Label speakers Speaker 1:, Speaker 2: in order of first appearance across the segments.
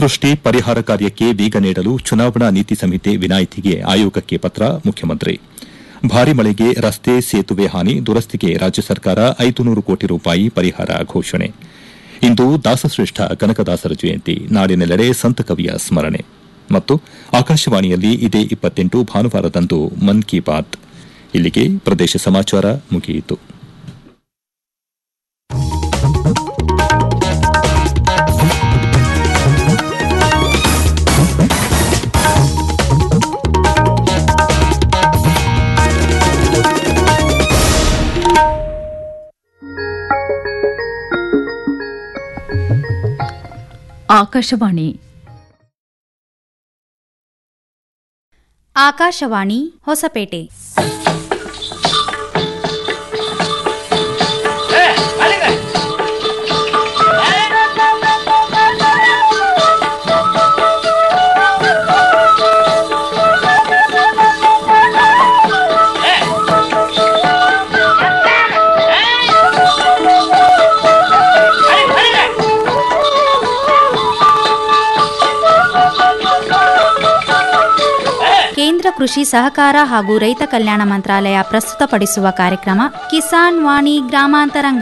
Speaker 1: ಅತಿವೃಷ್ಟಿ ಪರಿಹಾರ ಕಾರ್ಯಕ್ಕೆ ವೇಗ ನೀಡಲು ಚುನಾವಣಾ ನೀತಿ ಸಂಹಿತೆ ವಿನಾಯಿತಿಗೆ ಆಯೋಗಕ್ಕೆ ಪತ್ರ ಮುಖ್ಯಮಂತ್ರಿ ಭಾರಿ ಮಳೆಗೆ ರಸ್ತೆ ಸೇತುವೆ ಹಾನಿ ದುರಸ್ತಿಗೆ ರಾಜ್ಯ ಸರ್ಕಾರ ಐದು ನೂರು ಕೋಟಿ ರೂಪಾಯಿ ಪರಿಹಾರ ಘೋಷಣೆ ಇಂದು ದಾಸಶ್ರೇಷ್ಠ ಕನಕದಾಸರ ಜಯಂತಿ ನಾಡಿನೆಲ್ಲೆಡೆ ಸಂತಕವಿಯ ಸ್ಮರಣೆ ಮತ್ತು ಆಕಾಶವಾಣಿಯಲ್ಲಿ ಇದೇ ಇಪ್ಪತ್ತೆಂಟು ಭಾನುವಾರದಂದು ಮನ್ ಕಿ ಬಾತ್ ಇಲ್ಲಿಗೆ ಪ್ರದೇಶ ಸಮಾಚಾರ ಮುಗಿಯಿತು
Speaker 2: ಆಕಾಶವಾಣಿ
Speaker 3: ಆಕಾಶವಾಣಿ ಹೊಸಪೇಟೆ ಕೇಂದ್ರ ಕೃಷಿ ಸಹಕಾರ ಹಾಗೂ ರೈತ ಕಲ್ಯಾಣ ಮಂತ್ರಾಲಯ ಪ್ರಸ್ತುತಪಡಿಸುವ ಕಾರ್ಯಕ್ರಮ ಕಿಸಾನ್ ವಾಣಿ ಗ್ರಾಮಾಂತರಂಗ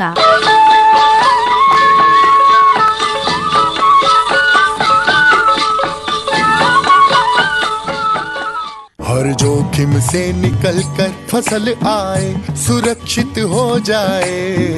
Speaker 4: हर जोखिम से निकल कर फसल आए सुरक्षित हो जाए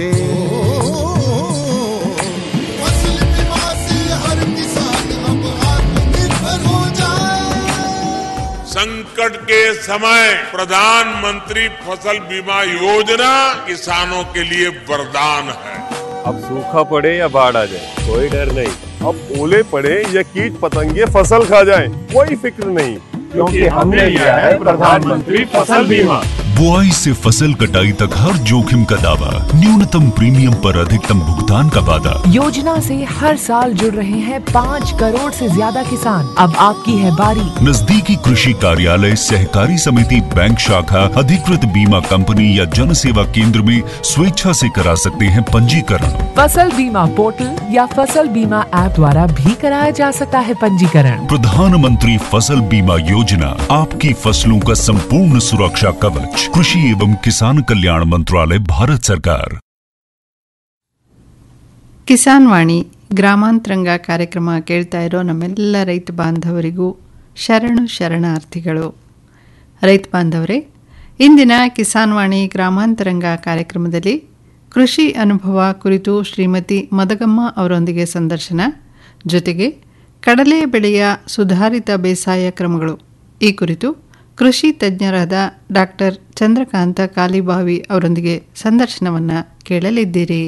Speaker 4: फसल बीमा से हर किसान अब आत्मनिर्भर हो जाए
Speaker 5: संकट के समय प्रधानमंत्री फसल बीमा योजना किसानों के लिए वरदान है
Speaker 6: अब सूखा पड़े या बाढ़ आ जाए कोई डर नहीं अब ओले पड़े या कीट पतंगे फसल खा जाए कोई फिक्र नहीं क्योंकि हमने लिया है प्रधानमंत्री फसल बीमा
Speaker 7: बुआई से फसल कटाई तक हर जोखिम का दावा न्यूनतम प्रीमियम पर अधिकतम भुगतान का वादा
Speaker 8: योजना से हर साल जुड़ रहे हैं पाँच करोड़ से ज्यादा किसान अब आपकी है बारी
Speaker 7: नजदीकी कृषि कार्यालय सहकारी समिति बैंक शाखा अधिकृत बीमा कंपनी या जन सेवा केंद्र में स्वेच्छा से करा सकते हैं पंजीकरण
Speaker 8: फसल बीमा पोर्टल या फसल बीमा ऐप द्वारा भी कराया जा सकता है पंजीकरण
Speaker 7: प्रधानमंत्री फसल बीमा योजना आपकी फसलों का संपूर्ण सुरक्षा कवच कृषि एवं किसान कल्याण मंत्रालय भारत सरकार
Speaker 9: ಕಿಸಾನ್ ವಾಣಿ ಗ್ರಾಮಾಂತರಂಗ ಕಾರ್ಯಕ್ರಮ ಕೇಳ್ತಾ ಇರೋ ನಮ್ಮೆಲ್ಲ ರೈತ ಬಾಂಧವರಿಗೂ ಶರಣು ಶರಣಾರ್ಥಿಗಳು ರೈತ ಬಾಂಧವರೇ ಇಂದಿನ ಕಿಸಾನ್ ವಾಣಿ ಗ್ರಾಮಾಂತರಂಗ ಕಾರ್ಯಕ್ರಮದಲ್ಲಿ ಕೃಷಿ ಅನುಭವ ಕುರಿತು ಶ್ರೀಮತಿ ಮದಗಮ್ಮ ಅವರೊಂದಿಗೆ ಸಂದರ್ಶನ ಜೊತೆಗೆ ಕಡಲೆ ಬೆಳೆಯ ಸುಧಾರಿತ ಬೇಸಾಯ ಕ್ರಮಗಳು ಈ ಕುರಿತು ಕೃಷಿ ತಜ್ಞರಾದ ಡಾಕ್ಟರ್ ಚಂದ್ರಕಾಂತ ಕಾಲಿಬಾವಿ ಅವರೊಂದಿಗೆ ಸಂದರ್ಶನವನ್ನು ಕೇಳಲಿದ್ದೀರಿ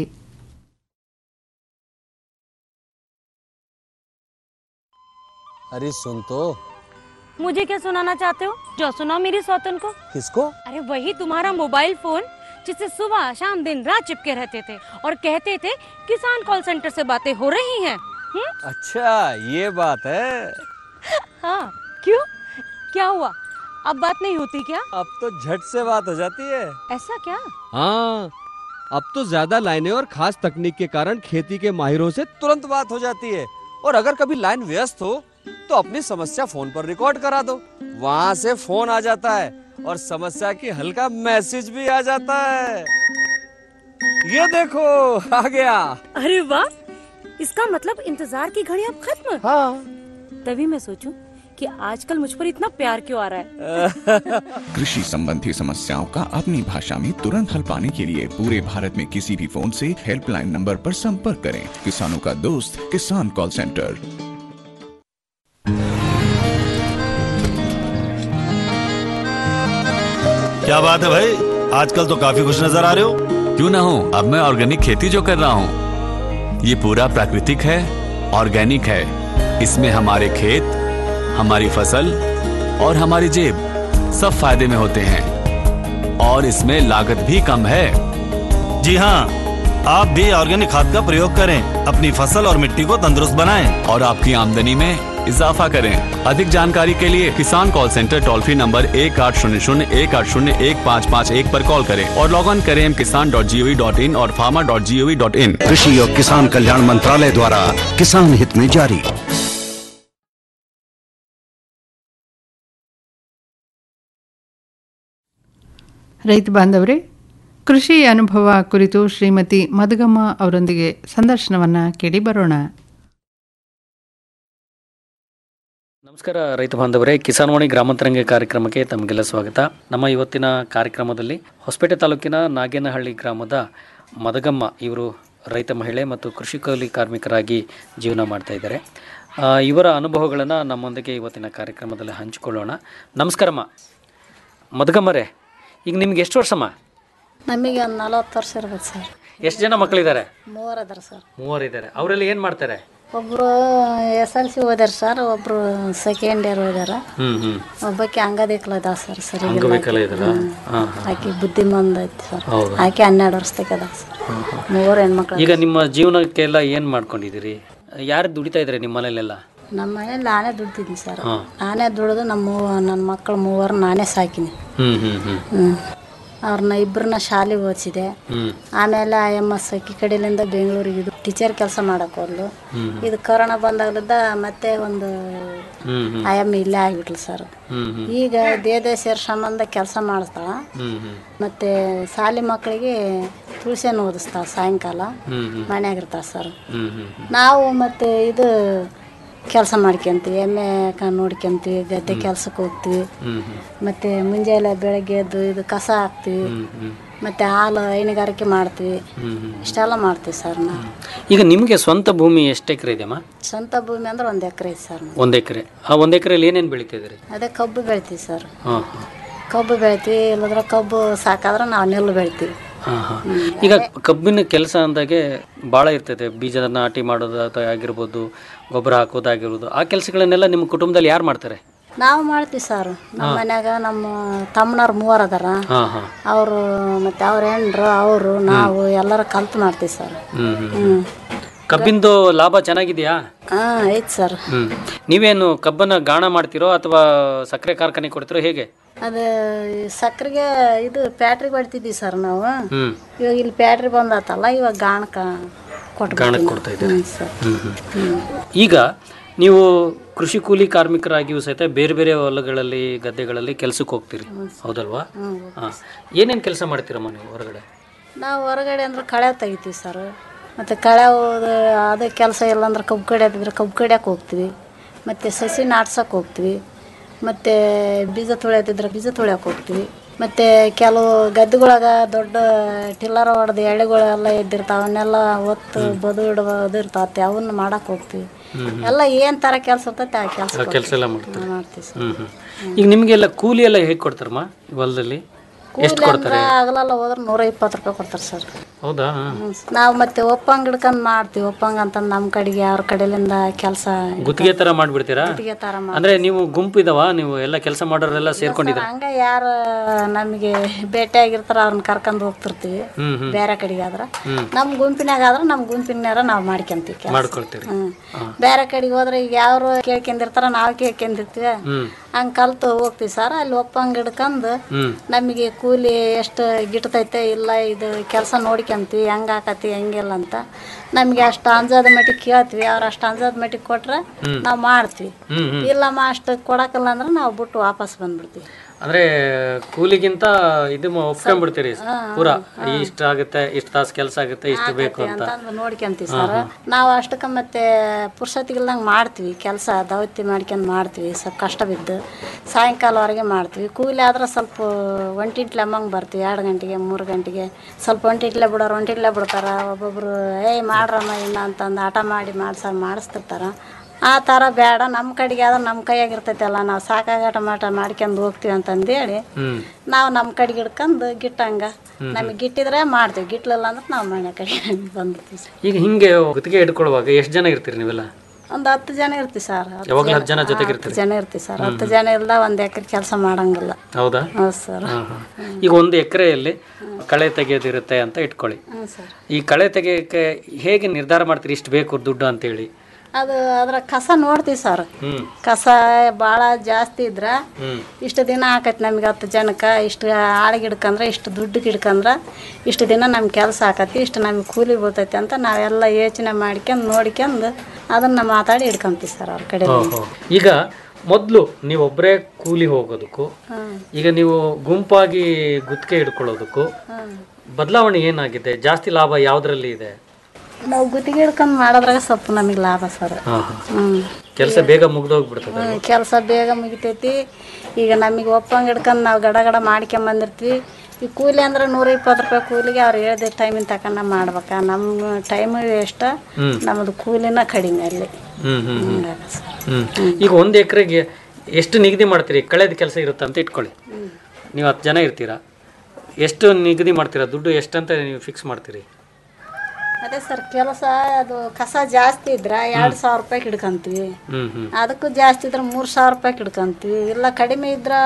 Speaker 10: अरे सुन तो
Speaker 11: मुझे क्या सुनाना चाहते हो जो सुनाओ मेरी सौतन को
Speaker 10: किसको
Speaker 11: अरे वही तुम्हारा मोबाइल फोन जिससे सुबह शाम दिन रात चिपके रहते थे और कहते थे किसान कॉल सेंटर से बातें हो रही हैं हम्म?
Speaker 10: अच्छा ये बात है
Speaker 11: हाँ क्यों क्या हुआ अब बात नहीं होती क्या
Speaker 10: अब तो झट से बात हो जाती है
Speaker 11: ऐसा क्या
Speaker 10: हाँ अब तो ज्यादा लाइनें और खास तकनीक के कारण खेती के माहिरों से तुरंत बात हो जाती है और अगर कभी लाइन व्यस्त हो तो अपनी समस्या फोन पर रिकॉर्ड करा दो वहाँ से फोन आ जाता है और समस्या की हल का मैसेज भी आ जाता है ये देखो आ गया
Speaker 11: अरे वाह इसका मतलब इंतजार की घड़ी अब खत्म
Speaker 10: हाँ
Speaker 11: तभी मैं सोचूं कि आजकल मुझ पर इतना प्यार क्यों आ रहा है
Speaker 12: कृषि संबंधी समस्याओं का अपनी भाषा में तुरंत हल पाने के लिए पूरे भारत में किसी भी फोन से हेल्पलाइन नंबर पर संपर्क करें किसानों का दोस्त किसान कॉल सेंटर
Speaker 13: क्या बात है भाई आजकल तो काफी खुश नजर आ रहे हो
Speaker 14: क्यों ना हो अब मैं ऑर्गेनिक खेती जो कर रहा हूँ ये पूरा प्राकृतिक है ऑर्गेनिक है इसमें हमारे खेत हमारी फसल और हमारी जेब सब फायदे में होते हैं और इसमें लागत भी कम है
Speaker 13: जी हाँ आप भी ऑर्गेनिक खाद का प्रयोग करें अपनी फसल और मिट्टी को तंदुरुस्त बनाएं
Speaker 14: और आपकी आमदनी में इजाफा करें अधिक जानकारी के लिए किसान call center toll free number एक आठ शून्य शून्य एक आठ शून्य एक पाँच पाँच एक पर कॉल करें और लॉग ऑन करें Kisan dot G O V dot in और farmer dot G O V dot in
Speaker 15: कृषि और किसान कल्याण मंत्रालय द्वारा किसान हित में जारी
Speaker 9: ರೈತ ಬಾಂಧವರೇ ಕೃಷಿ ಅನುಭವ ಕುರಿತು ಶ್ರೀಮತಿ ಮಧುಗಮ್ಮ ಅವರೊಂದಿಗೆ ಸಂದರ್ಶನವನ್ನು ಕೇಳಿ ಬರೋಣ
Speaker 15: ನಮಸ್ಕಾರ ರೈತ ಬಾಂಧವರೇ ಕಿಸಾನ್ವಾಣಿ ಗ್ರಾಮಾಂತರಂಗ ಕಾರ್ಯಕ್ರಮಕ್ಕೆ ತಮಗೆಲ್ಲ ಸ್ವಾಗತ ನಮ್ಮ ಇವತ್ತಿನ ಕಾರ್ಯಕ್ರಮದಲ್ಲಿ ಹೊಸಪೇಟೆ ತಾಲೂಕಿನ ನಾಗೇನಹಳ್ಳಿ ಗ್ರಾಮದ ಮದಗಮ್ಮ ಇವರು ರೈತ ಮಹಿಳೆ ಮತ್ತು ಕೃಷಿ ಕೂಲಿ ಕಾರ್ಮಿಕರಾಗಿ ಜೀವನ ಮಾಡ್ತಾ ಇದ್ದಾರೆ ಆ, ಇವರ ಅನುಭವಗಳನ್ನು ನಮ್ಮೊಂದಿಗೆ ಇವತ್ತಿನ ಕಾರ್ಯಕ್ರಮದಲ್ಲಿ ಹಂಚಿಕೊಳ್ಳೋಣ ನಮಸ್ಕಾರಮ್ಮ ಮದಗಮ್ಮರೇ ಈಗ ನಿಮ್ಗೆ ಎಷ್ಟು ವರ್ಷಮ್ಮ
Speaker 16: ನಮಗೆ ಒಂದು ನಲವತ್ತು ವರ್ಷ ಇರ್ಬೇಕು ಸರ್
Speaker 15: ಎಷ್ಟು ಜನ ಮಕ್ಕಳಿದ್ದಾರೆ
Speaker 16: ಮೂವರು ಅದಾರ ಸರ್
Speaker 15: ಮೂವರಿದ್ದಾರೆ ಅವರೆಲ್ಲ ಏನು ಮಾಡ್ತಾರೆ
Speaker 16: ಒಬ್ಬರು ಎಸ್ ಎಲ್ ಸಿ ಓದ್ಯಾರ ಸರ್ ಒಬ್ಬರು ಸೆಕೆಂಡ್ ಇಯರ್ ಓದ್ಯಾರ
Speaker 15: ಹ್ಞೂ ಹ್ಞೂ
Speaker 16: ಒಬ್ಬಾಕಿ ಅಂಗವಿಕಲ ಇದಾವ ಸರ್ ಸರಿ
Speaker 15: ಅಂಗವಿಕಲ ಇದ್ದಾರಾ? ಹಾಂ, ಹಾಂ.
Speaker 16: ಆಕೆ ಬುದ್ಧಿಮಂದ ಐತಿ ಸರ್
Speaker 15: ಹೌದಾ?
Speaker 16: ಆಕೆ ಹನ್ನೆರಡು ವರ್ಷದಾಗ ಅದ ಸರ್ ಮೂವರು ಹೆಣ್ಮಕ್ಳು
Speaker 15: ಈಗ ನಿಮ್ಮ ಜೀವನಕ್ಕೆಲ್ಲ ಏನು ಮಾಡ್ಕೊಂಡಿದ್ದೀರಿ ಯಾರು ದುಡಿತಾ ಇದ್ದಾರೆ ನಿಮ್ಮ ಮನೇಲೆಲ್ಲ
Speaker 16: ನಮ್ಮ ಮನೇಲಿ ನಾನೇ ದುಡ್ದಿದ್ದೀನಿ ಸರ್
Speaker 15: ಹಾಂ
Speaker 16: ನಾನೇ ದುಡಿದು ನಮ್ಮ ಮೂವ ನನ್ನ ಮಕ್ಕಳು ಮೂವರು ನಾನೇ ಸಾಕಿನಿ
Speaker 15: ಹ್ಞೂ ಹ್ಞೂ ಹ್ಞೂ
Speaker 16: ಹ್ಞೂ ಅವ್ರನ್ನ ಇಬ್ಬರನ್ನ ಶಾಲೆಗೆ ಓದಿಸಿದೆ
Speaker 15: ಹ್ಞೂ
Speaker 16: ಆಮೇಲೆ ಆ ಎಮ್ ಎಸ್ ಅಕ್ಕಿ ಕಡೆಯಿಂದ ಬೆಂಗಳೂರಿಗೆ ಇದು ಟೀಚರ್ ಕೆಲಸ ಮಾಡಕ್ ಹೋದ್ಲು
Speaker 15: ಹ್ಮ್.
Speaker 16: ಇದು ಕೊರೋನಾ ಬಂದಾಗಲಿದ್ದ ಮತ್ತೆ ಒಂದು
Speaker 15: ಹ್ಮ್ ಹ್ಮ್.
Speaker 16: ಆಯಮ್ಮ ಇಲ್ಲೇ ಆಗ್ಬಿಟ್ಲು ಸರ್
Speaker 15: ಹ್ಮ್ ಹ್ಮ್.
Speaker 16: ಈಗ ದೇದೇ ಸೇರ್ ಸಂಬಂಧ ಕೆಲಸ ಮಾಡಿಸ್ತಾಳ
Speaker 15: ಹ್ಮ್ ಹ್ಮ್.
Speaker 16: ಮತ್ತೆ ಶಾಲೆ ಮಕ್ಕಳಿಗೆ ಟ್ಯೂಷನ್ ಓದಿಸ್ತಾಳ ಸಾಯಂಕಾಲ
Speaker 15: ಹ್ಮ್ ಹ್ಮ್.
Speaker 16: ಮನ್ಯಾಗಿರ್ತಾಳ ಸರ್
Speaker 15: ಹ್ಮ್ ಹ್ಮ್ ಹ್ಮ್.
Speaker 16: ನಾವು ಮತ್ತೆ ಇದು ಕೆಲಸ ಮಾಡ್ಕೊಂತೀವಿ ಎಮ್ಮೆ ಕ ನೋಡ್ಕೊಂತೀವಿ ಗದ್ದೆ ಕೆಲ್ಸಕ್ಕೆ ಹೋಗ್ತೀವಿ
Speaker 15: ಹ್ಮ್ ಹ್ಮ್.
Speaker 16: ಮತ್ತೆ ಮುಂಜಾನೆ ಬೆಳಗ್ಗೆ ಎದ್ದು ಇದು ಕಸ ಹಾಕ್ತೀವಿ
Speaker 15: ಹ್ಮ್ ಹ್ಮ್.
Speaker 16: ಮತ್ತೆ ಹಾಲು ಹೈನುಗಾರಿಕೆ ಮಾಡ್ತೀವಿ
Speaker 15: ಹ್ಮ್ ಹ್ಮ್.
Speaker 16: ಇಷ್ಟೆಲ್ಲ ಮಾಡ್ತೀವಿ ಸರ್ ನಾವು
Speaker 15: ಈಗ ನಿಮಗೆ ಸ್ವಂತ ಭೂಮಿ ಎಷ್ಟು ಎಕರೆ ಇದೆಯಮ್ಮ
Speaker 16: ಸ್ವಂತ ಭೂಮಿ ಅಂದ್ರೆ ಒಂದು ಎಕರೆ ಐತೆ ಸರ್ ನಮ್ದು.
Speaker 15: ಒಂದು ಎಕರೆ ಆ ಒಂದು ಎಕರೆಯಲ್ಲಿ ಏನೇನು ಬೆಳಿತಿದ್ದೀರಿ
Speaker 16: ಅದೇ ಕಬ್ಬು ಬೆಳಿತೀವಿ ಸರ್
Speaker 15: ಹಾಂ
Speaker 16: ಕಬ್ಬು ಬೆಳಿತೀವಿ ಇಲ್ಲದ್ರೆ ಕಬ್ಬು ಸಾಕಾದ್ರೆ ನಾವು ನೆಲ್ಲು ಬೆಳಿತೀವಿ
Speaker 15: ಹಾಂ ಹಾಂ ಈಗ ಕಬ್ಬಿನ ಕೆಲಸ ಅಂದಾಗೆ ಭಾಳ ಇರ್ತದೆ ಬೀಜದ ನಾಟಿ ಮಾಡೋದು ಅಥವಾ ಆಗಿರ್ಬೋದು ಗೊಬ್ಬರ ಹಾಕೋದಾಗಿರ್ಬೋದು ಆ ಕೆಲಸಗಳನ್ನೆಲ್ಲ ನಿಮ್ಮ ಕುಟುಂಬದಲ್ಲಿ ಯಾರು ಮಾಡ್ತಾರೆ
Speaker 16: ನಾವು ಮಾಡ್ತೀವಿ ಸರ್ ನಮ್ಮ ಮನ್ಯಾಗ ನಮ್ಮ ತಮ್ಮನವ್ರು ಮೂವರು ಅದಾರ
Speaker 15: ಹಾಂ ಹಾಂ
Speaker 16: ಅವರು ಮತ್ತೆ ಅವ್ರ ಹೆಂಡ್ರು ಅವರು ನಾವು ಎಲ್ಲರೂ ಕಲ್ತು ಮಾಡ್ತೀವಿ ಸರ್
Speaker 15: ಹ್ಞೂ ಹ್ಞೂ
Speaker 16: ಹ್ಞೂ
Speaker 15: ಕಬ್ಬಿಂದು ಲಾಭ ಚೆನ್ನಾಗಿದೆಯಾ
Speaker 16: ಹಾಂ ಐತೆ ಸರ್
Speaker 15: ಹ್ಞೂ ನೀವೇನು ಕಬ್ಬನ್ನು ಗಾಣ ಮಾಡ್ತೀರೋ ಅಥವಾ ಸಕ್ಕರೆ ಕಾರ್ಖಾನೆ ಕೊಡ್ತೀರೋ ಹೇಗೆ
Speaker 16: ಅದು ಸಕ್ಕರೆಗೆ ಇದು ಪ್ಯಾಟ್ರಿಗೆ ಹೊಡ್ತಿದ್ವಿ ಸರ್ ನಾವು
Speaker 15: ಹ್ಞೂ
Speaker 16: ಇವಾಗ ಇಲ್ಲಿ ಪ್ಯಾಟ್ರಿ ಬಂದಾತಲ್ಲ ಇವಾಗ ಗಾಣಕ
Speaker 15: ಗಾಣಕ್ಕೆ ಕೊಡ್ತಾ ಇದ್ದೀರಿ
Speaker 16: ಹ್ಞೂ ಸರ್
Speaker 15: ಹ್ಞೂ ಹ್ಞೂ ಈಗ ನೀವು ಕೃಷಿ ಕೂಲಿ ಕಾರ್ಮಿಕರಾಗಿಯೂ ಸಹಿತ ಬೇರೆ ಬೇರೆ ಹೊಲಗಳಲ್ಲಿ ಗದ್ದೆಗಳಲ್ಲಿ ಕೆಲಸಕ್ಕೆ ಹೋಗ್ತೀರಿ ಹೌದಲ್ವಾ
Speaker 16: ಹ್ಞೂ
Speaker 15: ಹಾಂ ಏನೇನು ಕೆಲಸ ಮಾಡ್ತೀರಮ್ಮ ನೀವು ಹೊರಗಡೆ
Speaker 16: ನಾವು ಹೊರಗಡೆ ಅಂದ್ರೆ ಕಳೆ ತೆಗಿತೀವಿ ಸರ್ ಮತ್ತು ಕಳೆ ಹೋದ ಅದೇ ಕೆಲಸ ಇಲ್ಲ ಅಂದ್ರೆ ಕಬ್ಬು ಕಡಿಯೋದಿದ್ರೆ ಕಬ್ಬು ಕಡಿಯೋಕೆ ಹೋಗ್ತೀವಿ ಮತ್ತು ಸಸಿ ನಾಟ್ಸಕ್ಕೆ ಹೋಗ್ತೀವಿ ಮತ್ತು ಬೀಜ ತುಳಿಯೋದಿದ್ರೆ ಬೀಜ ತುಳಿಯೋಕೆ ಹೋಗ್ತೀವಿ ಮತ್ತು ಕೆಲವು ಗದ್ದೆಗೊಳಗ ದೊಡ್ಡ ಟಿಲ್ಲರ್ ಹೊಡೆದು ಎಳೆಗಳೆಲ್ಲ ಎದ್ದಿರ್ತಾವೆ ಅವನ್ನೆಲ್ಲ ಒತ್ತು ಬದು ಇಡೋದು ಇರ್ತಾವೆ ಅವನ್ನ ಮಾಡಕ್ಕೆ ಹೋಗ್ತೀವಿ
Speaker 15: ಹ್ಮ್.
Speaker 16: ಎಲ್ಲ ಏನು ಥರ ಕೆಲಸ ಇರ್ತೈತೆ ಆ ಕೆಲಸ
Speaker 15: ಆ ಕೆಲಸ ಎಲ್ಲ ಮಾಡ್ತೀರಿ
Speaker 16: ಮಾಡ್ತೀವಿ ಸರ್
Speaker 15: ಹ್ಞೂ ಹ್ಞೂ ಈಗ ನಿಮಗೆಲ್ಲ ಕೂಲಿ ಎಲ್ಲ ಹೇಗೆ ಕೊಡ್ತಾರಮ್ಮ ಈ ಹೊಲದಲ್ಲಿ ಎಷ್ಟು
Speaker 16: ಕೂಲಿ ಅಂದ್ರೆ
Speaker 15: ಕೊಡ್ತಾರೆ
Speaker 16: ಆಗಲೆಲ್ಲ ಹೋದ್ರೆ ನೂರ ಇಪ್ಪತ್ತು ರೂಪಾಯಿ ಕೊಡ್ತಾರೆ ಸರ್
Speaker 15: ಹೌದಾ
Speaker 16: ನಾವು ಮತ್ತೆ ಒಪ್ಪಂಗ್ ಹಿಡ್ಕೊಂಡ್ ಮಾಡ್ತೀವಿ ಒಪ್ಪಂಗ್ ಅಂತಂದು ನಮ್ಮ ಕಡೆಗೆ ಅವ್ರ ಕಡೆಯಿಂದ ಕೆಲಸ
Speaker 15: ಗುತ್ತಿಗೆ ಥರ ಮಾಡಿಬಿಡ್ತೀರಾ
Speaker 16: ಗುತ್ತಿಗೆ ಥರ ಮಾಡಿ
Speaker 15: ಅಂದರೆ ನೀವು ಗುಂಪು ಇದಾವ ನೀವು ಎಲ್ಲ ಕೆಲಸ ಮಾಡೋರೆಲ್ಲ ಸೇರ್ಕೊಂಡಿದ್ದೀರಾ
Speaker 16: ಹಂಗ ಯಾರು ನಮಗೆ ಭೇಟಿ ಆಗಿರ್ತಾರ ಅವ್ರನ್ನ ಕರ್ಕೊಂಡು ಹೋಗ್ತಿರ್ತೀವಿ
Speaker 15: ಹ್ಮ್ ಹ್ಮ್
Speaker 16: ಬೇರೆ ಕಡೆಗೆ ಆದ್ರ
Speaker 15: ಹ್ಮ್.
Speaker 16: ನಮ್ಮ ಗುಂಪಿನಾಗ ಆದ್ರೆ ನಮ್ಮ ಗುಂಪಿನಾರ ನಾವು ಮಾಡ್ಕೊಂತೀವಿ ಕೆಲ್ಸ.
Speaker 15: ಮಾಡ್ಕೊಳ್ತೀರಿ
Speaker 16: ಹ್ಮ್
Speaker 15: ಹಾಂ
Speaker 16: ಬೇರೆ ಕಡೆಗೆ ಹೋದ್ರೆ ಈಗ ಯಾರು ಕೇಳ್ಕೊಂಡಿರ್ತಾರ ನಾವು ಕೇಳ್ಕೊಂಡಿರ್ತೀವಿ
Speaker 15: ಹ್ಞೂ
Speaker 16: ಹಂಗೆ ಕಲ್ತು ಹೋಗ್ತೀವಿ ಸರ್ ಅಲ್ಲಿ ಒಪ್ಪಂಗ್ ಹಿಡ್ಕೊಂಡು
Speaker 15: ಹ್ಞೂ
Speaker 16: ನಮಗೆ ಕೂಲಿ ಎಷ್ಟು ಗಿಟ್ತೈತೆ ಇಲ್ಲ ಇದು ಕೆಲಸ ನೋಡ್ಕೊಂತೀವಿ ಹೆಂಗೆ ಆಕತಿ ಹೆಂಗಿಲ್ಲ ಅಂತ ನಮಗೆ ಅಷ್ಟು ಅಂಜಾದ ಮಟ್ಟಿಗೆ ಕೇಳ್ತೀವಿ ಅವ್ರು ಅಷ್ಟು ಅಂಜಾದ ಮಟ್ಟಿಗೆ ಕೊಟ್ರೆ
Speaker 15: ಹ್ಮ್.
Speaker 16: ನಾವು ಮಾಡ್ತೀವಿ
Speaker 15: ಹ್ಞೂ ಹ್ಞೂ
Speaker 16: ಇಲ್ಲಮ್ಮ ಅಷ್ಟು ಕೊಡಕ್ಕಿಲ್ಲ ಅಂದ್ರೆ ನಾವು ಬಿಟ್ಟು ವಾಪಸ್ ಬಂದ್ಬಿಡ್ತೀವಿ
Speaker 15: ಅಂದರೆ ಕೂಲಿಗಿಂತ ಇದು ಮ- ಒಪ್ಕೊಂಡ್ಬಿಡ್ತೀರಿ ಪೂರಾ ಇಷ್ಟ ಆಗುತ್ತೆ ಇಷ್ಟು ತಾಸು ಕೆಲಸ ಆಗುತ್ತೆ ಇಷ್ಟು ಬೇಕು ಅಂತ
Speaker 16: ಅಂತಂದು ನೋಡ್ಕೊಂತೀವಿ ಸರ್ ನಾವು ಅಷ್ಟಕ್ಕೆ ಮತ್ತೆ ಪುರ್ಸತಿಗಿಲ್ದಂಗೆ ಮಾಡ್ತೀವಿ ಕೆಲಸ ದೌತ್ಯ ಮಾಡ್ಕೊಂಡು ಮಾಡ್ತೀವಿ ಸ್ವಲ್ಪ ಕಷ್ಟ ಬಿದ್ದು ಸಾಯಂಕಾಲವರೆಗೆ ಮಾಡ್ತೀವಿ ಕೂಲಿ ಆದ್ರೆ ಸ್ವಲ್ಪ ಒಂಟಿಟ್ಲೆ ಅಮ್ಮಂಗೆ ಬರ್ತೀವಿ ಎರಡು ಗಂಟೆಗೆ ಮೂರು ಗಂಟೆಗೆ ಸ್ವಲ್ಪ ಒಂಟಿಟ್ಲೆ ಬಿಡೋರು ಒಂಟಿಟ್ಲೆ ಬಿಡ್ತಾರೆ ಒಬ್ಬೊಬ್ರು ಏಯ್ ಮಾಡ್ರಮ್ಮ ಇನ್ನ ಅಂತಂದು ಆಟ ಮಾಡಿ ಮಾಡ್ಸ ಮಾಡಿಸ್ತಿರ್ತಾರ ಆ ಥರ ಬೇಡ ನಮ್ಮ ಕಡೆಗೆ ಆದ್ರೆ ನಮ್ಮ ಕೈಯಾಗ ಇರ್ತೈತಲ್ಲ ನಾವು ಸಾಕಾಗಾಟ ಮಾಟ ಮಾಡ್ಕೊಂಡು ಹೋಗ್ತೀವಿ ಅಂತಂದೇಳಿ
Speaker 15: ಹ್ಞೂ
Speaker 16: ನಾವು ನಮ್ಮ ಕಡೆಗೆ ಹಿಡ್ಕೊಂಡು ಗಿಟ್ಟಂಗ ನಮಗೆ ಗಿಟ್ಟಿದ್ರೆ ಮಾಡ್ತೀವಿ ಗಿಟ್ಲಿಲ್ಲ ಅಂದ್ರೆ ನಾವು ಮನೆ ಕಡೆ ಬಂದ್ಬಿಡ್ತೀವಿ ಸರ್
Speaker 15: ಈಗ ಹಿಂಗೆ ಗುತ್ತಿಗೆ ಇಟ್ಕೊಳ್ಳುವಾಗ ಎಷ್ಟು ಜನ ಇರ್ತೀರಿ ನೀವೆಲ್ಲ
Speaker 16: ಒಂದು ಹತ್ತು ಜನ ಇರ್ತೀವಿ ಸರ್ ಹತ್ತು
Speaker 15: ಯಾವಾಗ್ಲೂ ಹತ್ತು ಜನ ಜೊತೆಗೆ
Speaker 16: ಹತ್ತು
Speaker 15: ಇರ್ತೀರಿ?
Speaker 16: ಜನ ಇರ್ತೀವಿ ಸರ್ ಹತ್ತು ಜನ ಇಲ್ದ ಒಂದು ಎಕರೆ ಕೆಲಸ ಮಾಡಂಗಿಲ್ಲ
Speaker 15: ಹೌದಾ
Speaker 16: ಹೌದು ಸರ್
Speaker 15: ಹಾಂ ಹಾಂ ಈಗ ಒಂದು ಎಕರೆಯಲ್ಲಿ ಕಳೆ ತೆಗೆಯೋದಿರುತ್ತೆ ಅಂತ ಇಟ್ಕೊಳ್ಳಿ
Speaker 16: ಹ್ಞೂ ಸರ್
Speaker 15: ಈ ಕಳೆ ತೆಗೆಯೋಕ್ಕೆ ಹೇಗೆ ನಿರ್ಧಾರ ಮಾಡ್ತೀರಿ ಇಷ್ಟು ಬೇಕು ದುಡ್ಡು ಅಂತೇಳಿ
Speaker 16: ಅದು ಅದ್ರ ಕಸ ನೋಡ್ತೀವಿ ಸರ್
Speaker 15: ಹ್ಞೂ
Speaker 16: ಕಸ ಭಾಳ ಜಾಸ್ತಿ ಇದ್ರೆ
Speaker 15: ಹ್ಞೂ
Speaker 16: ಇಷ್ಟು ದಿನ ಆಕೈತಿ ನಮಗೆ ಹತ್ತು ಜನಕ್ಕೆ ಇಷ್ಟು ಆಳಿಗೆ ಹಿಡ್ಕಂದ್ರೆ ಇಷ್ಟು ದುಡ್ಡು ಹಿಡ್ಕಂದ್ರೆ ಇಷ್ಟು ದಿನ ನಮ್ಗೆ ಕೆಲಸ ಆಕತಿ ಇಷ್ಟು ನಮಗೆ ಕೂಲಿ ಬೀಳ್ತೈತಿ ಅಂತ ನಾವೆಲ್ಲ ಯೋಚನೆ ಮಾಡ್ಕೊಂಡು ನೋಡ್ಕೊಂಡು ಅದನ್ನು ಮಾತಾಡಿ ಹಿಡ್ಕೊಂತೀವಿ ಸರ್ ಅವ್ರ ಕಡೆ
Speaker 15: ಓಹೋ ಈಗ ಮೊದಲು ನೀವೊಬ್ಬರೇ ಕೂಲಿ ಹೋಗೋದಕ್ಕೂ
Speaker 16: ಹ್ಮ್.
Speaker 15: ಈಗ ನೀವು ಗುಂಪಾಗಿ ಗುತ್ತಿಗೆ ಹಿಡ್ಕೊಳ್ಳೋದಕ್ಕೂ
Speaker 16: ಹ್ಮ್.
Speaker 15: ಬದಲಾವಣೆ ಏನಾಗಿದೆ ಜಾಸ್ತಿ ಲಾಭ ಯಾವ್ದ್ರಲ್ಲಿ ಇದೆ
Speaker 16: ನಾವು ಗುತ್ತಿಗೆ ಹಿಡ್ಕೊಂಡು ಮಾಡೋದ್ರಾಗ ಸ್ವಲ್ಪ ನಮಗೆ ಲಾಭ ಸರ್
Speaker 15: ಹಾ, ಹಾ.
Speaker 16: ಹ್ಮ್
Speaker 15: ಕೆಲಸ ಬೇಗ ಮುಗ್ದೋಗ್ಬಿಡ್ತದೆ
Speaker 16: ಕೆಲಸ ಬೇಗ ಮುಗಿತೈತಿ ಈಗ ನಮಗೆ ಒಪ್ಪಂಗೆ ಹಿಡ್ಕೊಂಡು ನಾವು ಗಡ ಗಡ ಮಾಡ್ಕೊಂಬಂದಿರ್ತೀವಿ ಈ ಕೂಲಿ ಅಂದ್ರೆ ನೂರ ಇಪ್ಪತ್ತು ರೂಪಾಯಿ ಕೂಲಿಗೆ ಅವ್ರು ಹೇಳ್ದೆ ಟೈಮಿನ ತಗೊಂಡು ಮಾಡ್ಬೇಕಾ ನಮ್ಮ ಟೈಮು ವೇಸ್ಟ್
Speaker 15: ಹ್ಮ್.
Speaker 16: ನಮ್ಮದು ಕೂಲಿನ ಕಡಿಮೆ ಅಲ್ಲಿ
Speaker 15: ಹ್ಮ್ ಹ್ಮ್ ಹ್ಮ್.
Speaker 16: ಹಿಂಗಾಗಿ ಸರ್.
Speaker 15: ಹ್ಮ್ ಈಗ ಒಂದು ಎಕರೆಗೆ ಎಷ್ಟು ನಿಗದಿ ಮಾಡ್ತೀರಿ ಕಳೆದ ಕೆಲಸ ಇರುತ್ತೆ ಅಂತ ಇಟ್ಕೊಳ್ಳಿ
Speaker 16: ಹ್ಮ್.
Speaker 15: ನೀವು ಹತ್ತು ಜನ ಇರ್ತೀರಾ ಎಷ್ಟು ನಿಗದಿ ಮಾಡ್ತೀರಾ ದುಡ್ಡು ಎಷ್ಟಂತ ನೀವು ಫಿಕ್ಸ್ ಮಾಡ್ತೀರಿ
Speaker 16: ಅದೇ ಸರ್ ಕೆಲಸ ಅದು ಕಸ ಜಾಸ್ತಿ ಇದ್ರೆ ಎರಡು ಸಾವಿರ ರೂಪಾಯಿ ಹಿಡ್ಕೊಂತೀವಿ
Speaker 15: ಹ್ಮ್ ಹ್ಮ್
Speaker 16: ಅದಕ್ಕೂ ಜಾಸ್ತಿ ಇದ್ರೆ ಮೂರು ಸಾವಿರ ರೂಪಾಯಿ ಹಿಡ್ಕೊಂತೀವಿ ಇಲ್ಲ ಕಡಿಮೆ ಇದ್ರೆ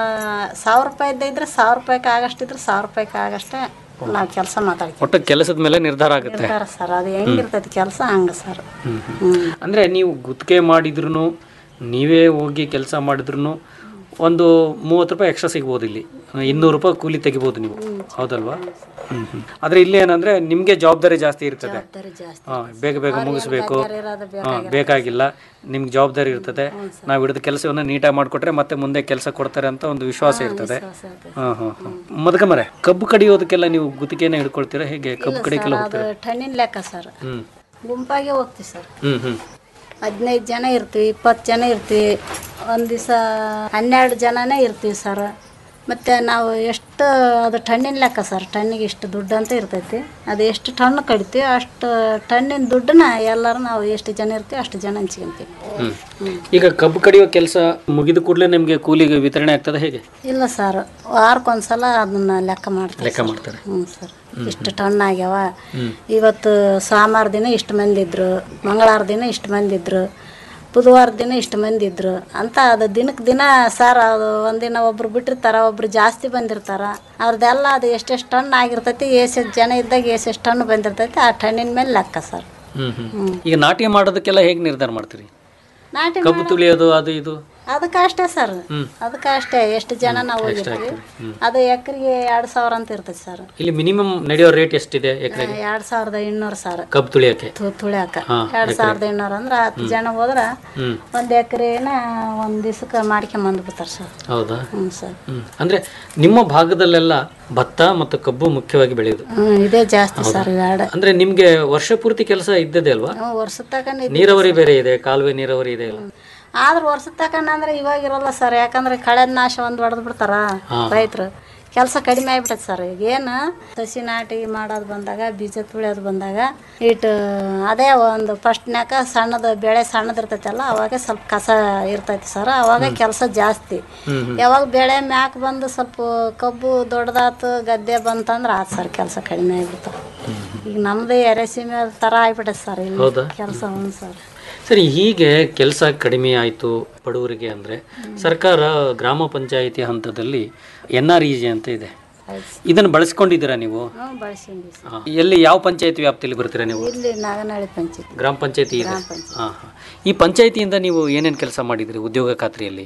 Speaker 16: ಸಾವಿರ ರೂಪಾಯಿ ಇದ್ದ ಇದ್ರೆ ಸಾವಿರ ರೂಪಾಯಿಗೆ ಆಗಷ್ಟಿದ್ರೆ ಸಾವಿರ ರೂಪಾಯಿಗೆ ಆಗಷ್ಟೇ ನಾವು ಕೆಲಸ ಮಾತಾಡ್ತೀವಿ
Speaker 15: ಒಟ್ಟು ಕೆಲಸದ ಮೇಲೆ ನಿರ್ಧಾರ ಆಗುತ್ತೆ
Speaker 16: ಇರ್ತಾರ ಸರ್ ಅದು ಹೆಂಗಿರ್ತೈತಿ ಕೆಲಸ ಹಂಗೆ ಸರ್
Speaker 15: ಹ್ಮ್ ಹ್ಮ್. ಅಂದ್ರೆ ನೀವು ಗುತ್ತಿಗೆ ಮಾಡಿದ್ರು ನೀವೇ ಹೋಗಿ ಕೆಲಸ ಮಾಡಿದ್ರು ಒಂದು ಮೂವತ್ತು ರೂಪಾಯಿ ಎಕ್ಸ್ಟ್ರಾ ಸಿಗ್ಬೋದು ಇಲ್ಲಿ ಇನ್ನೂರು ರೂಪಾಯಿ ಕೂಲಿ ತೆಗಿಬೋದು ನೀವು ಹೌದಲ್ವಾ ಹ್ಮ್ ಹ್ಮ್. ಆದ್ರೆ ಇಲ್ಲಿ ಏನಂದ್ರೆ ನಿಮ್ಗೆ ಜವಾಬ್ದಾರಿ ಜಾಸ್ತಿ ಇರ್ತದೆ
Speaker 16: ಜವಾಬ್ದಾರಿ ಜಾಸ್ತಿ
Speaker 15: ಹಾ, ಬೇಗ ಬೇಗ ಮುಗಿಸ್ಬೇಕು
Speaker 16: ಇರೋದು
Speaker 15: ಹಾ, ಬೇಕಾಗಿಲ್ಲ ನಿಮ್ಗೆ ಜವಾಬ್ದಾರಿ ಇರ್ತದೆ ನಾವು ಹಿಡಿದ ಕೆಲಸವನ್ನು ನೀಟಾಗಿ ಮಾಡಿಕೊಟ್ರೆ ಮತ್ತೆ ಮುಂದೆ ಕೆಲಸ ಕೊಡ್ತಾರೆ ಅಂತ ಒಂದು ವಿಶ್ವಾಸ ಇರ್ತದೆ ಹಾಂ ಹಾಂ ಹಾಂ ಮದ್ಕಮರೆ ಕಬ್ಬು ಕಡಿಯೋದಕ್ಕೆಲ್ಲ ನೀವು ಗುತ್ತಿಗೆನ ಹಿಡ್ಕೊಳ್ತೀರಾ ಹೇಗೆ ಕಬ್ಬು ಕಡಿಯಕ್ಕೆಲ್ಲ
Speaker 16: ಅದು
Speaker 15: ಹೋಗ್ತೀರಾ
Speaker 16: ಟನ್ನಿನ ಲೆಕ್ಕ ಸರ್
Speaker 15: ಹ್ಮ್
Speaker 16: ಗುಂಪಾಗೆ ಹೋಗ್ತೀವಿ ಸರ್
Speaker 15: ಹ್ಮ್ ಹ್ಮ್
Speaker 16: ಹದಿನೈದು ಜನ ಇರ್ತೀವಿ ಇಪ್ಪತ್ತು ಜನ ಇರ್ತೀವಿ ಒಂದು ದಿವಸ ಹನ್ನೆರಡು ಜನನೇ ಇರ್ತೀವಿ ಸರ್ ಮತ್ತು ನಾವು ಎಷ್ಟು ಅದು ಟನ್ನಿನ ಲೆಕ್ಕ ಸರ್ ಟನ್ನಿಗೆ ಇಷ್ಟು ದುಡ್ಡು ಅಂತ ಇರ್ತೈತಿ ಅದು ಎಷ್ಟು ಟನ್ ಕಡಿತೀವಿ ಅಷ್ಟು ಟನ್ನಿನ ದುಡ್ಡನ್ನ ಎಲ್ಲರೂ ನಾವು ಎಷ್ಟು ಜನ ಇರ್ತೀವಿ ಅಷ್ಟು ಜನ ಹಂಚ್ಕೊಂತೀವಿ
Speaker 15: ಹ್ಮ್ ಈಗ ಕಬ್ಬು ಕಡಿಯೋ ಕೆಲಸ ಮುಗಿದ ಕೂಡಲೇ ನಿಮಗೆ ಕೂಲಿಗೆ ವಿತರಣೆ ಆಗ್ತದೆ ಹೇಗೆ
Speaker 16: ಇಲ್ಲ ಸರ್ ವಾರಕ್ಕೊಂದ್ಸಲ ಅದನ್ನ ಲೆಕ್ಕ ಮಾಡ್ತಾರೆ
Speaker 15: ಲೆಕ್ಕ ಮಾಡ್ತಾರೆ
Speaker 16: ಹ್ಞೂ ಸರ್ ಇಷ್ಟು ಟನ್ ಆಗ್ಯಾವ
Speaker 15: ಹ್ಮ್.
Speaker 16: ಇವತ್ತು ಸೋಮವಾರ ದಿನ ಇಷ್ಟು ಮಂದಿ ಇದ್ರು ಮಂಗಳವಾರ ದಿನ ಇಷ್ಟು ಮಂದಿ ಇದ್ರು ಬುಧವಾರ ದಿನ ಇಷ್ಟು ಮಂದಿ ಇದ್ರು ಅಂತ ಅದು ದಿನಕ್ಕೆ ದಿನ ಸರ್ ಅದು ಒಂದಿನ ಒಬ್ರು ಬಿಟ್ಟಿರ್ತಾರ ಒಬ್ರು ಜಾಸ್ತಿ ಬಂದಿರ್ತಾರ ಅವ್ರದ್ದೆಲ್ಲ ಅದು ಎಷ್ಟೆಷ್ಟು ಟನ್ ಆಗಿರ್ತೈತಿ ಎಷ್ಟೆಷ್ಟು ಜನ ಇದ್ದಾಗ ಎಷ್ಟೆಷ್ಟು ಟನ್ ಬಂದಿರ್ತೈತಿ ಆ ಟನ್ನಿನ ಮೇಲೆ ಲೆಕ್ಕ ಸರ್
Speaker 15: ಹ್ಮ್ ಹ್ಮ್ ಈಗ ನಾಟ್ಯ ಮಾಡೋದಕ್ಕೆಲ್ಲ ಹೇಗೆ ನಿರ್ಧಾರ ಮಾಡ್ತೀರಿ
Speaker 16: ನಾಟಿ
Speaker 15: ಕಬ್ಬು ತುಳಿಯೋದು ಅದು ಇದು
Speaker 16: ಅದಕ್ಕೆ ಅಷ್ಟೇ ಸರ್
Speaker 15: ಹ್ಮ್.
Speaker 16: ಅದಕ್ಕೆ ಅಷ್ಟೇ ಎಷ್ಟು ಜನ ನಾವು
Speaker 15: ಎಷ್ಟು
Speaker 16: ಹೋಗಿರ್ತೀವಿ
Speaker 15: ಹಾಕ್ತೀರಿ? ಹ್ಮ್.
Speaker 16: ಅದು ಎಕರೆಗೆ ಎರಡು ಸಾವಿರ ಅಂತ ಇರ್ತೈತಿ ಸರ್
Speaker 15: ಇಲ್ಲಿ ಮಿನಿಮಮ್ ನಡೆಯೋ ರೇಟ್ ಎಷ್ಟಿದೆ ಎಕರೆಗೆ
Speaker 16: ಎರಡು ಸಾವಿರದ ಇನ್ನೂರು ಸಾವಿರ
Speaker 15: ಕಬ್ಬು ತುಳಿಯೋಕೆ
Speaker 16: ತು- ತುಳ್ಯಾಕ
Speaker 15: ಹಾ,
Speaker 16: ಎರಡು
Speaker 15: ಎಕ್ರೆ.
Speaker 16: ಸಾವಿರದ ಇನ್ನೂರು ಅಂದ್ರೆ ಹತ್ತು
Speaker 15: ಹ್ಮ್.
Speaker 16: ಜನ ಹೋದ್ರೆ
Speaker 15: ಹ್ಮ್
Speaker 16: ಒಂದು ಎಕರೆನ ಒಂದು ದಿವ್ಸಕ್ಕೆ ಮಾಡ್ಕೊಂಬಂದು ಬಿಡ್ತಾರೆ ಸರ್
Speaker 15: ಹೌದಾ
Speaker 16: ಹ್ಞೂ ಸರ್
Speaker 15: ಹ್ಮ್ ಅಂದ್ರೆ ನಿಮ್ಮ ಭಾಗದಲ್ಲೆಲ್ಲ ಭತ್ತ ಮತ್ತು ಕಬ್ಬು ಮುಖ್ಯವಾಗಿ ಬೆಳೆಯೋದು
Speaker 16: ಹ್ಞೂ ಇದೇ ಜಾಸ್ತಿ
Speaker 15: ಹೌದಾ?
Speaker 16: ಸರ್ ಇವೆರಡು
Speaker 15: ಅಂದ್ರೆ ನಿಮ್ಗೆ ವರ್ಷ ಪೂರ್ತಿ ಕೆಲಸ ಇದ್ದದೆ ಅಲ್ವಾ
Speaker 16: ಹ್ಞೂ ವರ್ಷದ ತಗೊಂಡು
Speaker 15: ನೀರಾವರಿ ಬೇರೆ ಇದೆ ಕಾಲುವೆ ನೀರಾವರಿ ಇದೆ ಅಲ್ಲ
Speaker 16: ಆದ್ರೆ ವರ್ಷದ ತಗೊಂಡು ಅಂದ್ರೆ ಇವಾಗ ಇರಲ್ಲ ಸರ್ ಯಾಕಂದ್ರೆ ಕಳೆದ ನಾಶ ಒಂದು ಹೊಡೆದು ಬಿಡ್ತಾರ
Speaker 15: ಹಾ.
Speaker 16: ರೈತರು ಕೆಲಸ ಕಡಿಮೆ ಆಗ್ಬಿಟ್ಟೈತೆ ಸರ್ ಈಗ ಏನು ಸಸಿ ನಾಟಿ ಮಾಡೋದು ಬಂದಾಗ ಬೀಜ ತುಳಿಯೋದು ಬಂದಾಗ ಇಟ್ಟು ಅದೇ ಒಂದು ಫಸ್ಟ್ನ್ಯಾಕ ಸಣ್ಣದು ಬೆಳೆ ಸಣ್ಣದಿರ್ತೈತಲ್ಲ ಅವಾಗ ಸ್ವಲ್ಪ ಕಸ ಇರ್ತೈತಿ ಸರ್ ಅವಾಗ ಕೆಲಸ ಜಾಸ್ತಿ
Speaker 15: ಹ್ಮ್ ಹ್ಮ್.
Speaker 16: ಯಾವಾಗ ಬೆಳೆ ಮ್ಯಾಕ್ ಬಂದು ಸ್ವಲ್ಪ ಕಬ್ಬು ದೊಡ್ಡದಾತು ಗದ್ದೆ ಬಂತಂದ್ರೆ ಆತು ಸರ್ ಕೆಲಸ ಕಡಿಮೆ ಆಗ್ಬಿಡ್ತಾವೆ ಈಗ ನಮ್ಮದು ಎರೆಸೀಮೆ ಥರ ಆಗ್ಬಿಟ್ಟೈತೆ ಸರ್ ಇಲ್ಲಿ
Speaker 15: ಹೌದಾ?
Speaker 16: ಕೆಲಸ ಹ್ಞೂ ಸರ್
Speaker 15: ಸರಿ ಹೀಗೆ ಕೆಲಸ ಕಡಿಮೆ ಆಯಿತು ಬಡವರಿಗೆ ಅಂದರೆ ಸರ್ಕಾರ ಗ್ರಾಮ ಪಂಚಾಯಿತಿ ಹಂತದಲ್ಲಿ ಎನ್ ಆರ್ ಇ ಜಿ ಅಂತ ಇದೆ ಇದನ್ನು ಬಳಸ್ಕೊಂಡಿದ್ದೀರಾ ನೀವು
Speaker 16: ಹ್ಞೂ ಬಳಸಿದ್ವಿ ಸರ್
Speaker 15: ಹಾ. ಎಲ್ಲಿ ಯಾವ ಪಂಚಾಯತಿ ವ್ಯಾಪ್ತಿಯಲ್ಲಿ ಬರ್ತೀರಾ ನೀವು
Speaker 16: ಇಲ್ಲಿ ನಾಗನಹಳ್ಳಿ ಪಂಚಾಯತ್
Speaker 15: ಗ್ರಾಮ ಪಂಚಾಯತಿ ಇದೆ
Speaker 16: ಗ್ರಾಮ ಪಂಚಾಯತಿ.
Speaker 15: ಹಾಂ ಹಾಂ ಈ ಪಂಚಾಯತಿಯಿಂದ ನೀವು ಏನೇನು ಕೆಲಸ ಮಾಡಿದ್ರಿ ಉದ್ಯೋಗ ಖಾತ್ರಿಯಲ್ಲಿ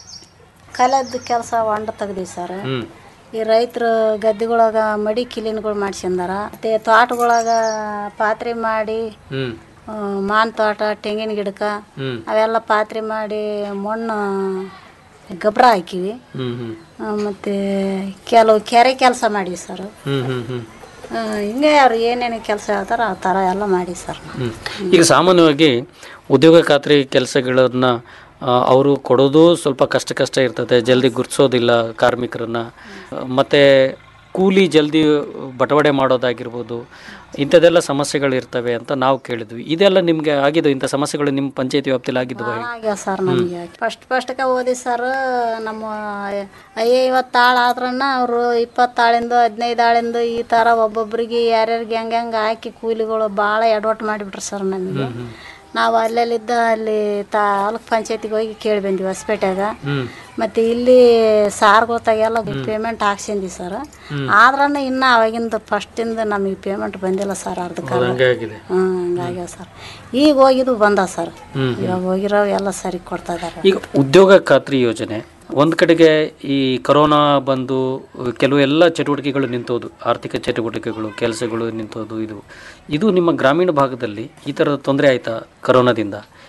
Speaker 16: ಕಲೆದ ಕೆಲಸ ಹೊಂಡ ತೆಗ್ದೀವಿ ಸರ್
Speaker 15: ಹ್ಞೂ
Speaker 16: ಈ ರೈತರು ಗದ್ದೆಗೊಳಗ ಮಡಿ ಕಿಲಿನ್ಗಳು ಮಾಡ್ಸ್ಕೊಂಡಾರ ಮತ್ತೆ ತೋಟಗೊಳಗ ಪಾತ್ರೆ ಮಾಡಿ
Speaker 15: ಹ್ಞೂ
Speaker 16: ಆ, ಮಾನ್ ತೋಟ ತೆಂಗಿನ ಗಿಡಕ್ಕ
Speaker 15: ಹ್ಞೂ
Speaker 16: ಅವೆಲ್ಲ ಪಾತ್ರೆ ಮಾಡಿ ಮಣ್ಣು ಗೊಬ್ಬರ ಹಾಕಿವಿ
Speaker 15: ಹ್ಞೂ ಹ್ಞೂ
Speaker 16: ಆ, ಮತ್ತೆ ಕೆಲವು ಕೆರೆ ಕೆಲಸ ಮಾಡಿವಿ ಸರ್
Speaker 15: ಹ್ಞೂ ಹ್ಞೂ ಹ್ಞೂ
Speaker 16: ಆ, ಹಿಂಗೆ ಅವ್ರು ಏನೇನು ಕೆಲಸ ಹೇಳ್ತಾರೋ ಆ ಥರ ಎಲ್ಲ ಮಾಡಿ ಸರ್
Speaker 15: ಹ್ಮ್. ಈಗ ಸಾಮಾನ್ಯವಾಗಿ ಉದ್ಯೋಗ ಖಾತ್ರಿ ಕೆಲಸಗಳನ್ನ ಅವರು ಕೊಡೋದು ಸ್ವಲ್ಪ ಕಷ್ಟ ಕಷ್ಟ ಇರ್ತದೆ ಜಲ್ದಿ ಗುರ್ತಿಸೋದಿಲ್ಲ ಕಾರ್ಮಿಕರನ್ನ ಆ, ಮತ್ತೆ ಕೂಲಿ ಜಲ್ದಿ ಬಟವಾಡೆ ಮಾಡೋದಾಗಿರ್ಬೋದು ಇಂಥದ್ದೆಲ್ಲ ಸಮಸ್ಯೆಗಳು ಇರ್ತವೆ ಅಂತ ನಾವು ಕೇಳಿದ್ವಿ ಇದೆಲ್ಲ ನಿಮಗೆ ಆಗಿದ್ದು ಇಂಥ ಸಮಸ್ಯೆಗಳು ನಿಮ್ಮ ಪಂಚಾಯತಿ ವ್ಯಾಪ್ತಿಯಲ್ಲಿ ಆಗಿದ್ದು
Speaker 16: ಆಗ್ಯಾವ ಸರ್ ನಮಗೆ ಫಸ್ಟ್ ಫಸ್ಟ್ಗೆ ಓದಿ ಸರ್ ನಮ್ಮ ಐವತ್ತು ಆಳು ಆದ್ರನ್ನ ಅವರು ಇಪ್ಪತ್ತು ಆಳಿಂದು ಹದಿನೈದು ಆಳಿಂದು ಈ ಥರ ಒಬ್ಬೊಬ್ರಿಗೆ ಯಾರ್ಯಾರಿಗೆ ಹೆಂಗೆ ಹೆಂಗೆ ಹಾಕಿ ಕೂಲಿಗಳು ಭಾಳ ಎಡವಟ್ಟು ಮಾಡಿಬಿಟ್ರು ಸರ್ ನಮಗೆ ನಾವು ಅಲ್ಲೆಲ್ಲಿದ್ದ ಅಲ್ಲಿ ತಾಲೂಕ್ ಪಂಚಾಯತಿಗೆ ಹೋಗಿ ಕೇಳಿ ಬಂದ್ವಿ ಹೊಸಪೇಟೆಗ
Speaker 15: ಹ್ಮ್
Speaker 16: ಮತ್ತು ಇಲ್ಲಿ ಸಾರ್ಗೋತಾಗೆಲ್ಲ ಪೇಮೆಂಟ್ ಹಾಕ್ಸಿದ್ವಿ ಸರ್
Speaker 15: ಹ್ಮ್.
Speaker 16: ಆದ್ರೂ ಇನ್ನೂ ಅವಾಗಿಂದ ಫಸ್ಟಿಂದ ನಮಗೆ ಪೇಮೆಂಟ್ ಬಂದಿಲ್ಲ ಸರ್ ಅರ್ಧಕ್ಕೆ
Speaker 15: ಹೌದು, ಹಂಗೆ ಆಗಿದೆ
Speaker 16: ಹ್ಞೂ ಹಂಗಾಗ್ಯಾವ ಸರ್ ಈಗ ಹೋಗಿದ್ದು ಬಂದ ಸರ್
Speaker 15: ಹ್ಮ್.
Speaker 16: ಇವಾಗ ಹೋಗಿರೋ ಎಲ್ಲ ಸರಿ ಕೊಡ್ತಾ ಇದಾರೆ
Speaker 15: ಈಗ ಉದ್ಯೋಗ ಖಾತ್ರಿ ಯೋಜನೆ ಒಂದು ಕಡೆಗೆ ಈ ಕೊರೋನಾ ಬಂದು ಕೆಲವು ಎಲ್ಲ ಚಟುವಟಿಕೆಗಳು ನಿಂತೋದು ಆರ್ಥಿಕ ಚಟುವಟಿಕೆಗಳು ಕೆಲಸಗಳು ನಿಂತೋದು ಇದು ಇದು ನಿಮ್ಮ ಗ್ರಾಮೀಣ ಭಾಗದಲ್ಲಿ ಈ ಥರದ ತೊಂದರೆ ಆಯ್ತಾ ಕೊರೋನಾದಿಂದ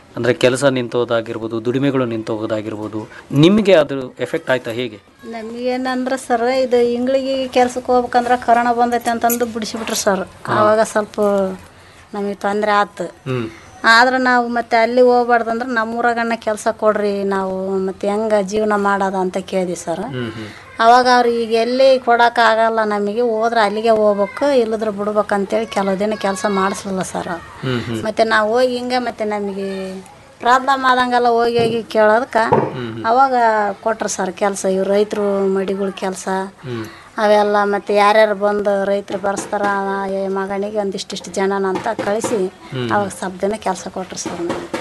Speaker 15: ಅಂದರೆ ಕೆಲಸ ನಿಂತೋದಾಗಿರ್ಬೋದು ದುಡಿಮೆಗಳು ನಿಂತೋಗೋದಾಗಿರ್ಬೋದು ನಿಮಗೆ ಅದು ಎಫೆಕ್ಟ್ ಆಯ್ತಾ ಹೇಗೆ
Speaker 16: ನಮಗೇನಂದ್ರೆ ಸರ್ ಇದು ಇಂಗ್ಳಿಗೆ ಕೆಲ್ಸಕ್ಕೆ ಹೋಗ್ಬೇಕಂದ್ರೆ ಕರೋನಾ ಬಂದೈತೆ ಅಂತಂದು ಬಿಡಿಸಿಬಿಟ್ರು ಸರ್ ಆವಾಗ ಸ್ವಲ್ಪ ನಮಗೆ ತೊಂದರೆ ಆಯ್ತು ಆದ್ರೆ ನಾವು ಮತ್ತೆ ಅಲ್ಲಿ ಹೋಗ್ಬಾರ್ದಂದ್ರೆ ನಮ್ಮೂರಾಗಣ್ಣ ಕೆಲಸ ಕೊಡ್ರಿ ನಾವು ಮತ್ತೆ ಹೆಂಗೆ ಜೀವನ ಮಾಡೋದ ಅಂತ ಕೇಳಿದ್ವಿ ಸರ್ ಅವಾಗ ಅವ್ರು ಈಗ ಎಲ್ಲಿ ಕೊಡೋಕ್ಕಾಗಲ್ಲ ನಮಗೆ ಹೋದ್ರೆ ಅಲ್ಲಿಗೆ ಹೋಗ್ಬೇಕು ಇಲ್ಲದ್ರೆ ಬಿಡ್ಬೇಕು ಅಂತೇಳಿ ಕೆಲವು ದಿನ ಕೆಲಸ ಮಾಡಿಸ್ಲಿಲ್ಲ ಸರ್ ಮತ್ತೆ ನಾವು ಹೋಗಿ ಹಿಂಗೆ ಮತ್ತೆ ನಮಗೆ ಪ್ರಾಬ್ಲಮ್ ಆದಂಗೆಲ್ಲ ಹೋಗಿ ಹೋಗಿ ಕೇಳೋದಕ್ಕೆ ಅವಾಗ ಕೊಟ್ರು ಸರ್ ಕೆಲಸ ಇವ್ರು ರೈತರು ಮಡಿಗಳ ಕೆಲಸ ಅವೆಲ್ಲ ಮತ್ತು ಯಾರ್ಯಾರು ಬಂದು ರೈತರು ಬರ್ಸ್ತಾರ ಈ ಮಗನಿಗೆ ಒಂದಿಷ್ಟಿಷ್ಟು ಜನನ ಅಂತ ಕಳಿಸಿ ಅವಾಗ ಸ್ವಲ್ಪ ದಿನ ಕೆಲಸ ಕೊಟ್ರು ಸರ್ ನಮ್ಗೆ.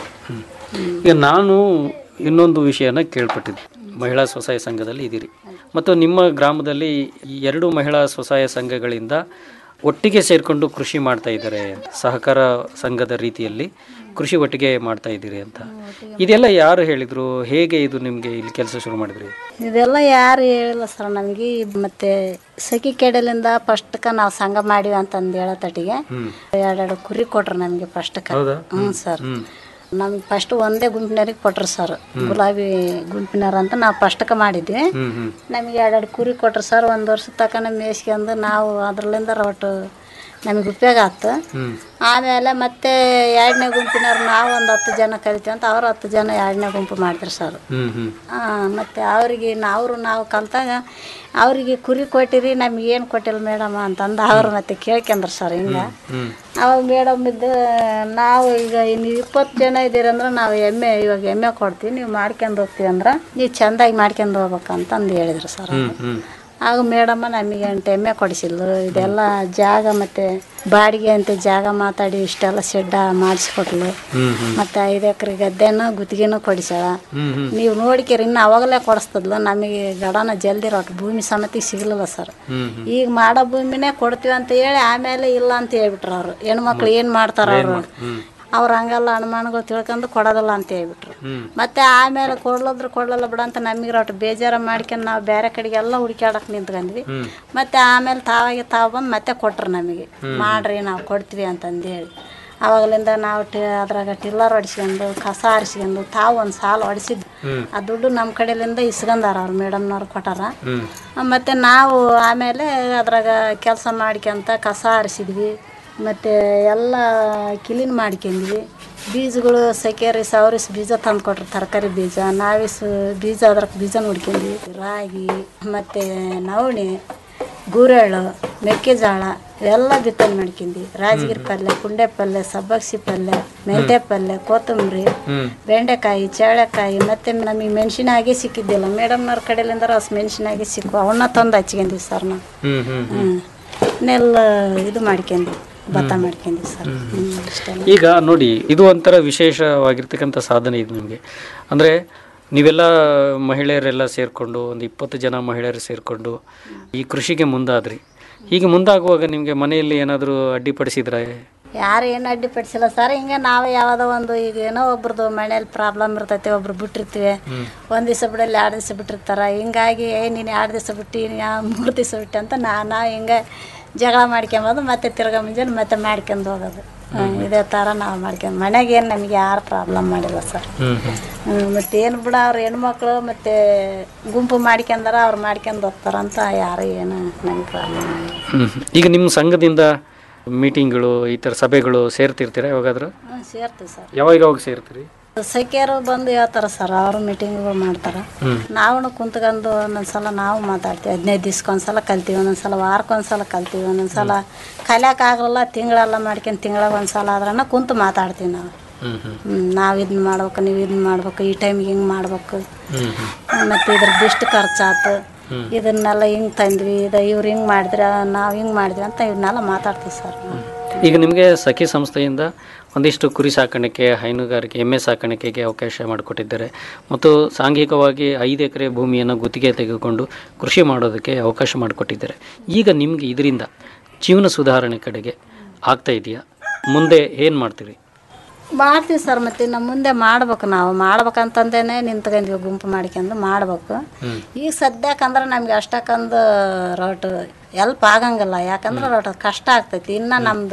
Speaker 15: ಈಗ ನಾನು ಇನ್ನೊಂದು ವಿಷಯನ ಕೇಳ್ಪಟ್ಟಿದ್ದೆ ಮಹಿಳಾ ಸ್ವಸಹಾಯ ಸಂಘದಲ್ಲಿ ಇದ್ದೀರಿ ಮತ್ತು ನಿಮ್ಮ ಗ್ರಾಮದಲ್ಲಿ ಈ ಎರಡು ಮಹಿಳಾ ಸ್ವಸಹಾಯ ಸಂಘಗಳಿಂದ ಒಟ್ಟಿಗೆ ಸೇರಿಕೊಂಡು ಕೃಷಿ ಮಾಡ್ತಾ ಇದ್ದಾರೆ ಸಹಕಾರ ಸಂಘದ ರೀತಿಯಲ್ಲಿ ಕೃಷಿ ಒಟ್ಟಿಗೆ ಮಾಡ್ತಾ ಇದ್ದೀರಿ ಅಂತ ಇದೆಲ್ಲ ಯಾರು ಹೇಳಿದ್ರು ಹೇಗೆ ಇದು ನಿಮಗೆ ಇಲ್ಲಿ ಕೆಲಸ ಶುರು ಮಾಡಿದ್ರಿ
Speaker 16: ಇದೆಲ್ಲ ಯಾರು ಹೇಳಿಲ್ಲ ಸರ್ ನಮಗೆ ಮತ್ತೆ ಸಖಿ ಕೆಡಲಿಂದ ಫಸ್ಟ್ಕ ನಾವು ಸಂಘ ಮಾಡಿವಿ ಅಂತಂದು ಹೇಳೋ ತಟಿಗೆ ಎರಡೆರಡು ಕುರಿ ಕೊಟ್ರು ನಮಗೆ ಫಸ್ಟ್ಕ
Speaker 15: ಹೌದಾ?
Speaker 16: ಹ್ಞೂ ಸರ್ ನಮ್ಗೆ ಫಸ್ಟ್ ಒಂದೇ ಗುಂಪಿನವ್ರಿಗೆ ಕೊಟ್ರು ಸರ್ ಗುಲಾಬಿ ಗುಂಪಿನವ್ರು ಅಂತ ನಾವು ಫಸ್ಟ್ಕ ಮಾಡಿದ್ವಿ
Speaker 15: ಹ್ಮ್ ಹ್ಮ್
Speaker 16: ನಮಗೆ ಎರಡೆರಡು ಕುರಿ ಕೊಟ್ರು ಸರ್ ಒಂದು ವರ್ಷದ ತನಕ ಮೇಯ್ಸ್ಕೊಂಡು ನಾವು ಅದ್ರಲ್ಲಿಂದ ಒಟ್ಟು ನಮಗೆ ಉಪಯೋಗ ಆಯ್ತು
Speaker 15: ಹ್ಮ್
Speaker 16: ಆಮೇಲೆ ಮತ್ತೆ ಎರಡನೇ ಗುಂಪಿನವ್ರು ನಾವು ಒಂದು ಹತ್ತು ಜನ ಕಲಿತೀವಿ ಅಂತ ಅವ್ರು ಹತ್ತು ಜನ ಎರಡನೇ ಗುಂಪು ಮಾಡಿದ್ರು ಸರ್
Speaker 15: ಹ್ಮ್ ಹ್ಮ್
Speaker 16: ಆ, ಮತ್ತೆ ಅವರಿಗೆ ಅವರು ನಾವು ಕಲ್ತಾಗ ಅವರಿಗೆ ಕುರಿ ಕೊಟ್ಟಿರಿ ನಮ್ಗೆ ಏನು ಕೊಟ್ಟಿಲ್ಲ ಮೇಡಮ್ ಅಂತಂದು ಅವ್ರು ಮತ್ತೆ ಕೇಳ್ಕೊಂಡ್ರು ಸರ್ ಹಿಂಗೆ
Speaker 15: ಹ್ಮ್
Speaker 16: ಅವಾಗ ಮೇಡಮ್ ಇದ್ದು ನಾವು ಈಗ ನೀವು ಇಪ್ಪತ್ತು ಜನ ಇದ್ದೀರಿ ಅಂದ್ರೆ ನಾವು ಎಮ್ಮೆ ಇವಾಗ ಎಮ್ಮೆ ಕೊಡ್ತೀವಿ ನೀವು ಮಾಡ್ಕೊಂಡು ಹೋಗ್ತೀವಿ ಅಂದ್ರೆ ನೀವು ಚೆಂದಾಗಿ ಮಾಡ್ಕೊಂಡು ಹೋಗ್ಬೇಕು ಅಂತಂದು ಹೇಳಿದ್ರು ಸರ್
Speaker 15: ಹ್ಮ್ ಹ್ಮ್
Speaker 16: ಆಗ ಮೇಡಮ್ಮ ನಮಗೆ ಎಂಟು ಎಮ್ಮೆ ಕೊಡಿಸಿದ್ಲು ಇದೆಲ್ಲ ಜಾಗ ಮತ್ತು ಬಾಡಿಗೆ ಅಂತ ಜಾಗ ಮಾತಾಡಿ ಇಷ್ಟೆಲ್ಲ ಶೆಡ್ಡ ಮಾಡಿಸ್ಕೊಟ್ಲು
Speaker 15: ಹ್ಮ್ ಹ್ಮ್
Speaker 16: ಮತ್ತು ಐದು ಎಕರೆ ಗದ್ದೆನೂ ಗುತ್ತಿಗೆನೂ ಕೊಡಿಸ್ಯಾಳ
Speaker 15: ಹ್ಮ್ ಹ್ಮ್
Speaker 16: ನೀವು ನೋಡ್ಕಿರಿ ಇನ್ನು ಅವಾಗಲೇ ಕೊಡಿಸ್ತದ್ಲು ನಮಗೆ ಗಡನ ಜಲ್ದಿ ರೊಕ್ಕ ಭೂಮಿ ಸಮೇತ ಸಿಗಲಿಲ್ಲ ಸರ್
Speaker 15: ಹ್ಮ್ ಹ್ಮ್
Speaker 16: ಈಗ ಮಾಡೋ ಭೂಮಿನೇ ಕೊಡ್ತೀವಿ ಅಂತ ಹೇಳಿ ಆಮೇಲೆ ಇಲ್ಲ ಅಂತ ಹೇಳ್ಬಿಟ್ರು ಅವರು ಹೆಣ್ಮಕ್ಳು ಏನು ಮಾಡ್ತಾರ ಅವರು
Speaker 15: ಹ್ಮ್
Speaker 16: ಅವ್ರು ಹಂಗೆಲ್ಲ ಅನುಮಾನಗಳು ತಿಳ್ಕೊಂಡು ಕೊಡೋದಿಲ್ಲ ಅಂತ ಹೇಳ್ಬಿಟ್ರು
Speaker 15: ಹ್ಮ್
Speaker 16: ಮತ್ತೆ ಆಮೇಲೆ ಕೊಡ್ಲದ್ರ ಕೊಡಲ್ಲ ಬಿಡ ಅಂತ ನಮಗೆ ಒಟ್ಟು ಬೇಜಾರ ಮಾಡ್ಕೊಂಡು ನಾವು ಬೇರೆ ಕಡೆಗೆಲ್ಲ ಹುಡುಕ್ಯಾಡಕ್ಕೆ ನಿಂತ್ಕೊಂಡ್ವಿ
Speaker 15: ಹ್ಮ್
Speaker 16: ಮತ್ತೆ ಆಮೇಲೆ ತಾವಾಗೆ ತಾವು ಬಂದು ಮತ್ತೆ ಕೊಟ್ರು ನಮಗೆ ಮಾಡ್ರಿ ನಾವು ಕೊಡ್ತೀವಿ ಅಂತಂದು ಹೇಳಿ ಅವಾಗಲಿಂದ ನಾವು ಟಿ ಅದ್ರಾಗ ಟಿಲ್ಲರ್ ಹೊಡಿಸ್ಕೊಂಡು ಕಸ ಆರಿಸ್ಕೊಂಡು ತಾವು ಒಂದು ಸಾಲ ಹೊಡಿಸಿದ್ದು
Speaker 15: ಹ್ಮ್
Speaker 16: ಆ ದುಡ್ಡು ನಮ್ಮ ಕಡೆಯಿಂದ ಇಸ್ಕೊಂಡಾರ ಅವ್ರು ಮೇಡಮ್ನವ್ರು ಕೊಟ್ಟಾರ
Speaker 15: ಹ್ಮ್
Speaker 16: ಮತ್ತು ನಾವು ಆಮೇಲೆ ಅದ್ರಾಗ ಕೆಲಸ ಮಾಡ್ಕೊಂತ ಕಸ ಆರಿಸಿದ್ವಿ ಮತ್ತು ಎಲ್ಲ ಕ್ಲೀನ್ ಮಾಡ್ಕೊಂಡ್ವಿ ಬೀಜಗಳು ಸೆಕೆರಿ ಸವರಿಸಿ ಬೀಜ ತಂದು ಕೊಟ್ರು ತರಕಾರಿ ಬೀಜ ನಾವಿಸ್ ಬೀಜ ಅದ್ರಾಗ ಬೀಜ ನೋಡ್ಕೊಂಡ್ವಿ ರಾಗಿ ಮತ್ತು ನವಣೆ ಗುರೆಳ್ಳು ಮೆಕ್ಕೆಜೋಳ ಇವೆಲ್ಲ ಬಿತ್ತನೆ ಮಾಡ್ಕೊಂಡ್ವಿ ರಾಜಗಿರಿ ಪಲ್ಯ ಪುಂಡೆ ಪಲ್ಯ ಸಬ್ಬಕ್ಸಿ ಪಲ್ಯ ಮೆಂತ್ಯ ಪಲ್ಯ ಕೊತ್ತಂಬರಿ
Speaker 15: ಹ್ಮ್
Speaker 16: ಬೆಂಡೆಕಾಯಿ ಚೇಳೆಕಾಯಿ ಮತ್ತೆ ನಮಗೆ ಮೆಣಸಿನಾಗೆ ಸಿಕ್ಕಿದ್ದಿಲ್ಲ ಮೇಡಮ್ನವ್ರ ಕಡೆಲಿಂದ ಹಸಿ ಮೆಣಸಿನಾಗೆ ಸಿಕ್ಕು ಅವನ್ನ ತಂದು ಹಚ್ಕೊಂಡ್ವಿ ಸರ್ ನಾವು
Speaker 15: ಹ್ಮ್ ಹ್ಮ್
Speaker 16: ಹ್ಞೂ ನೆಲ್ಲ ಇದು ಮಾಡ್ಕೊಂಡ್ವಿ ಭತ್ತ ಮಾಡ್ಕೊಂಡ್ವಿ ಸರ್ ಹ್ಞೂ ಇಷ್ಟೆಲ್ಲ
Speaker 15: ಈಗ ನೋಡಿ ಇದು ಒಂಥರ ವಿಶೇಷವಾಗಿರ್ತಕ್ಕಂಥ ಸಾಧನೆ ಇದು ನಿಮಗೆ ಅಂದರೆ ನೀವೆಲ್ಲ ಮಹಿಳೆಯರೆಲ್ಲ ಸೇರಿಕೊಂಡು ಒಂದು ಇಪ್ಪತ್ತು ಜನ ಮಹಿಳೆಯರು ಸೇರಿಕೊಂಡು ಈ ಕೃಷಿಗೆ ಮುಂದಾದ್ರಿ ಹೀಗೆ ಮುಂದಾಗುವಾಗ ನಿಮಗೆ ಮನೆಯಲ್ಲಿ ಏನಾದರೂ ಅಡ್ಡಿಪಡಿಸಿದ್ರೆ
Speaker 16: ಯಾರು ಏನು ಅಡ್ಡಿಪಡಿಸಿಲ್ಲ ಸರ್ ಹಿಂಗೆ ನಾವೇ ಯಾವುದೋ ಒಂದು ಈಗ ಏನೋ ಒಬ್ರದ್ದು ಮನೇಲಿ ಪ್ರಾಬ್ಲಮ್ ಇರ್ತೈತೆ ಒಬ್ರು ಬಿಟ್ಟಿರ್ತೀವಿ ಒಂದು ದಿವಸ ಬಿಡಲ್ಲ ಎರಡು ದಿವಸ ಬಿಟ್ಟಿರ್ತಾರೆ ಹಿಂಗಾಗಿ ಏ ನೀನು ಎರಡು ದಿವಸ ಬಿಟ್ಟು ಮೂರು ದಿವಸ ಬಿಟ್ಟು ಅಂತ ನಾ ನಾವು ಹಿಂಗೆ ಜಗಳ ಮಾಡ್ಕೊಂಬೋದು ಮತ್ತೆ ತಿರ್ಗಾ ಮುಂಜಾನೆ ಮತ್ತೆ ಮಾಡ್ಕೊಂಡು ಹೋಗೋದು ಹ್ಮ್, ಇದೇ ಥರ ನಾವು ಮಾಡ್ಕೊಂಡು ಮನೆಗೆ ಏನು ನಮಗೆ ಯಾರು ಪ್ರಾಬ್ಲಮ್ ಮಾಡಿಲ್ಲ ಸರ್ ಹ್ಮ್, ಮತ್ತೆ ಏನು ಬಿಡ ಅವ್ರು ಹೆಣ್ಮಕ್ಳು ಮತ್ತೆ ಗುಂಪು ಮಾಡ್ಕೊಂಡಾರ ಅವ್ರು ಮಾಡ್ಕೊಂಡು ಹೋಗ್ತಾರಂತ ಯಾರು ಏನು ನಮ್ಗೆ ಪ್ರಾಬ್ಲಮ್
Speaker 15: ಹ್ಮ್. ಈಗ ನಿಮ್ಮ ಸಂಘದಿಂದ ಮೀಟಿಂಗ್ಗಳು ಈ ಥರ ಸಭೆಗಳು ಸೇರ್ತಿರ್ತೀರಾ ಯಾವಾಗಾದ್ರೂ
Speaker 16: ಹ್ಞೂ ಸೇರ್ತೀವಿ ಸರ್
Speaker 15: ಯಾವಾಗ ಯಾವಾಗ ಸೇರ್ತೀರಿ
Speaker 16: ಸಖಿಯರು ಬಂದು ಹೇಳ್ತಾರೆ ಸರ್ ಅವರು ಮೀಟಿಂಗ್ಗಳು ಮಾಡ್ತಾರೆ
Speaker 15: ಹ್ಮ್.
Speaker 16: ನಾವು ಕುಂತ್ಕೊಂಡು ಒಂದೊಂದ್ಸಲ ನಾವು ಮಾತಾಡ್ತೀವಿ ಹದಿನೈದು ದಿವ್ಸಕ್ಕೆ ಒಂದ್ಸಲ ಕಲ್ತೀವಿ ಒಂದೊಂದ್ಸಲ ವಾರಕ್ಕೆ ಒಂದ್ಸಲ ಕಲ್ತೀವಿ ಒಂದೊಂದ್ಸಲ ಕಲಿಯೋಕೆ ಆಗಲ್ಲ ತಿಂಗಳೆಲ್ಲ ಮಾಡ್ಕೊಂಡು ತಿಂಗಳಿಗೆ ಒಂದ್ಸಲ ಆದ್ರನ್ನ ಕುಂತು ಮಾತಾಡ್ತೀವಿ ನಾವು
Speaker 15: ಹ್ಮ್ ಹ್ಮ್
Speaker 16: ಹ್ಮ್, ನಾವು ಇದನ್ನ ಮಾಡ್ಬೇಕು ನೀವು ಇದನ್ನ ಮಾಡ್ಬೇಕು ಈ ಟೈಮಿಗೆ ಹಿಂಗೆ ಮಾಡ್ಬೇಕು
Speaker 15: ಹ್ಮ್ ಹ್ಮ್
Speaker 16: ಮತ್ತು ಇದ್ರದ್ದು ಇಷ್ಟು ಖರ್ಚಾತು ಇದನ್ನೆಲ್ಲ ಹಿಂಗೆ ತಂದ್ವಿ ಇದು ಇವ್ರು ಹಿಂಗೆ ಮಾಡಿದ್ರೆ ನಾವು ಹಿಂಗೆ ಮಾಡಿದ್ವಿ ಅಂತ ಇವನ್ನೆಲ್ಲ ಮಾತಾಡ್ತೀವಿ ಸರ್ ನಾವು.
Speaker 15: ಈಗ ನಿಮಗೆ ಸಖಿ ಸಂಸ್ಥೆಯಿಂದ ಒಂದಿಷ್ಟು ಕುರಿ ಸಾಕಾಣಿಕೆ ಹೈನುಗಾರಿಕೆ ಎಮ್ಮೆ ಸಾಕಾಣಿಕೆಗೆ ಅವಕಾಶ ಮಾಡಿಕೊಟ್ಟಿದ್ದಾರೆ ಮತ್ತು ಸಾಂಘಿಕವಾಗಿ ಐದು ಎಕರೆ ಭೂಮಿಯನ್ನು ಗುತ್ತಿಗೆ ತೆಗೆದುಕೊಂಡು ಕೃಷಿ ಮಾಡೋದಕ್ಕೆ ಅವಕಾಶ ಮಾಡಿಕೊಟ್ಟಿದ್ದಾರೆ ಈಗ ನಿಮಗೆ ಇದರಿಂದ ಜೀವನ ಸುಧಾರಣೆ ಕಡೆಗೆ ಆಗ್ತಾ ಇದೆಯಾ ಮುಂದೆ ಏನು ಮಾಡ್ತೀರಿ
Speaker 16: ಮಾಡ್ತೀವಿ ಸರ್ ಮತ್ತೆ ಇನ್ನು ಮುಂದೆ ಮಾಡ್ಬೇಕು ನಾವು ಮಾಡ್ಬೇಕಂತಂದೇನೆ ನಿಂತ್ಕೊಂಡ್ವಿ ಗುಂಪು ಮಾಡ್ಕೊಂಡು ಮಾಡ್ಬೇಕು ಈಗ ಸದ್ಯಕ್ಕಂದ್ರೆ ನಮ್ಗೆ ಅಷ್ಟಕ್ಕೊಂದು ರೋಟು ಎಲ್ಪ್ ಆಗಂಗಿಲ್ಲ ಯಾಕಂದ್ರೆ ರೋಟ್ ಕಷ್ಟ ಆಗ್ತೈತಿ ಇನ್ನು ನಮ್ಮದು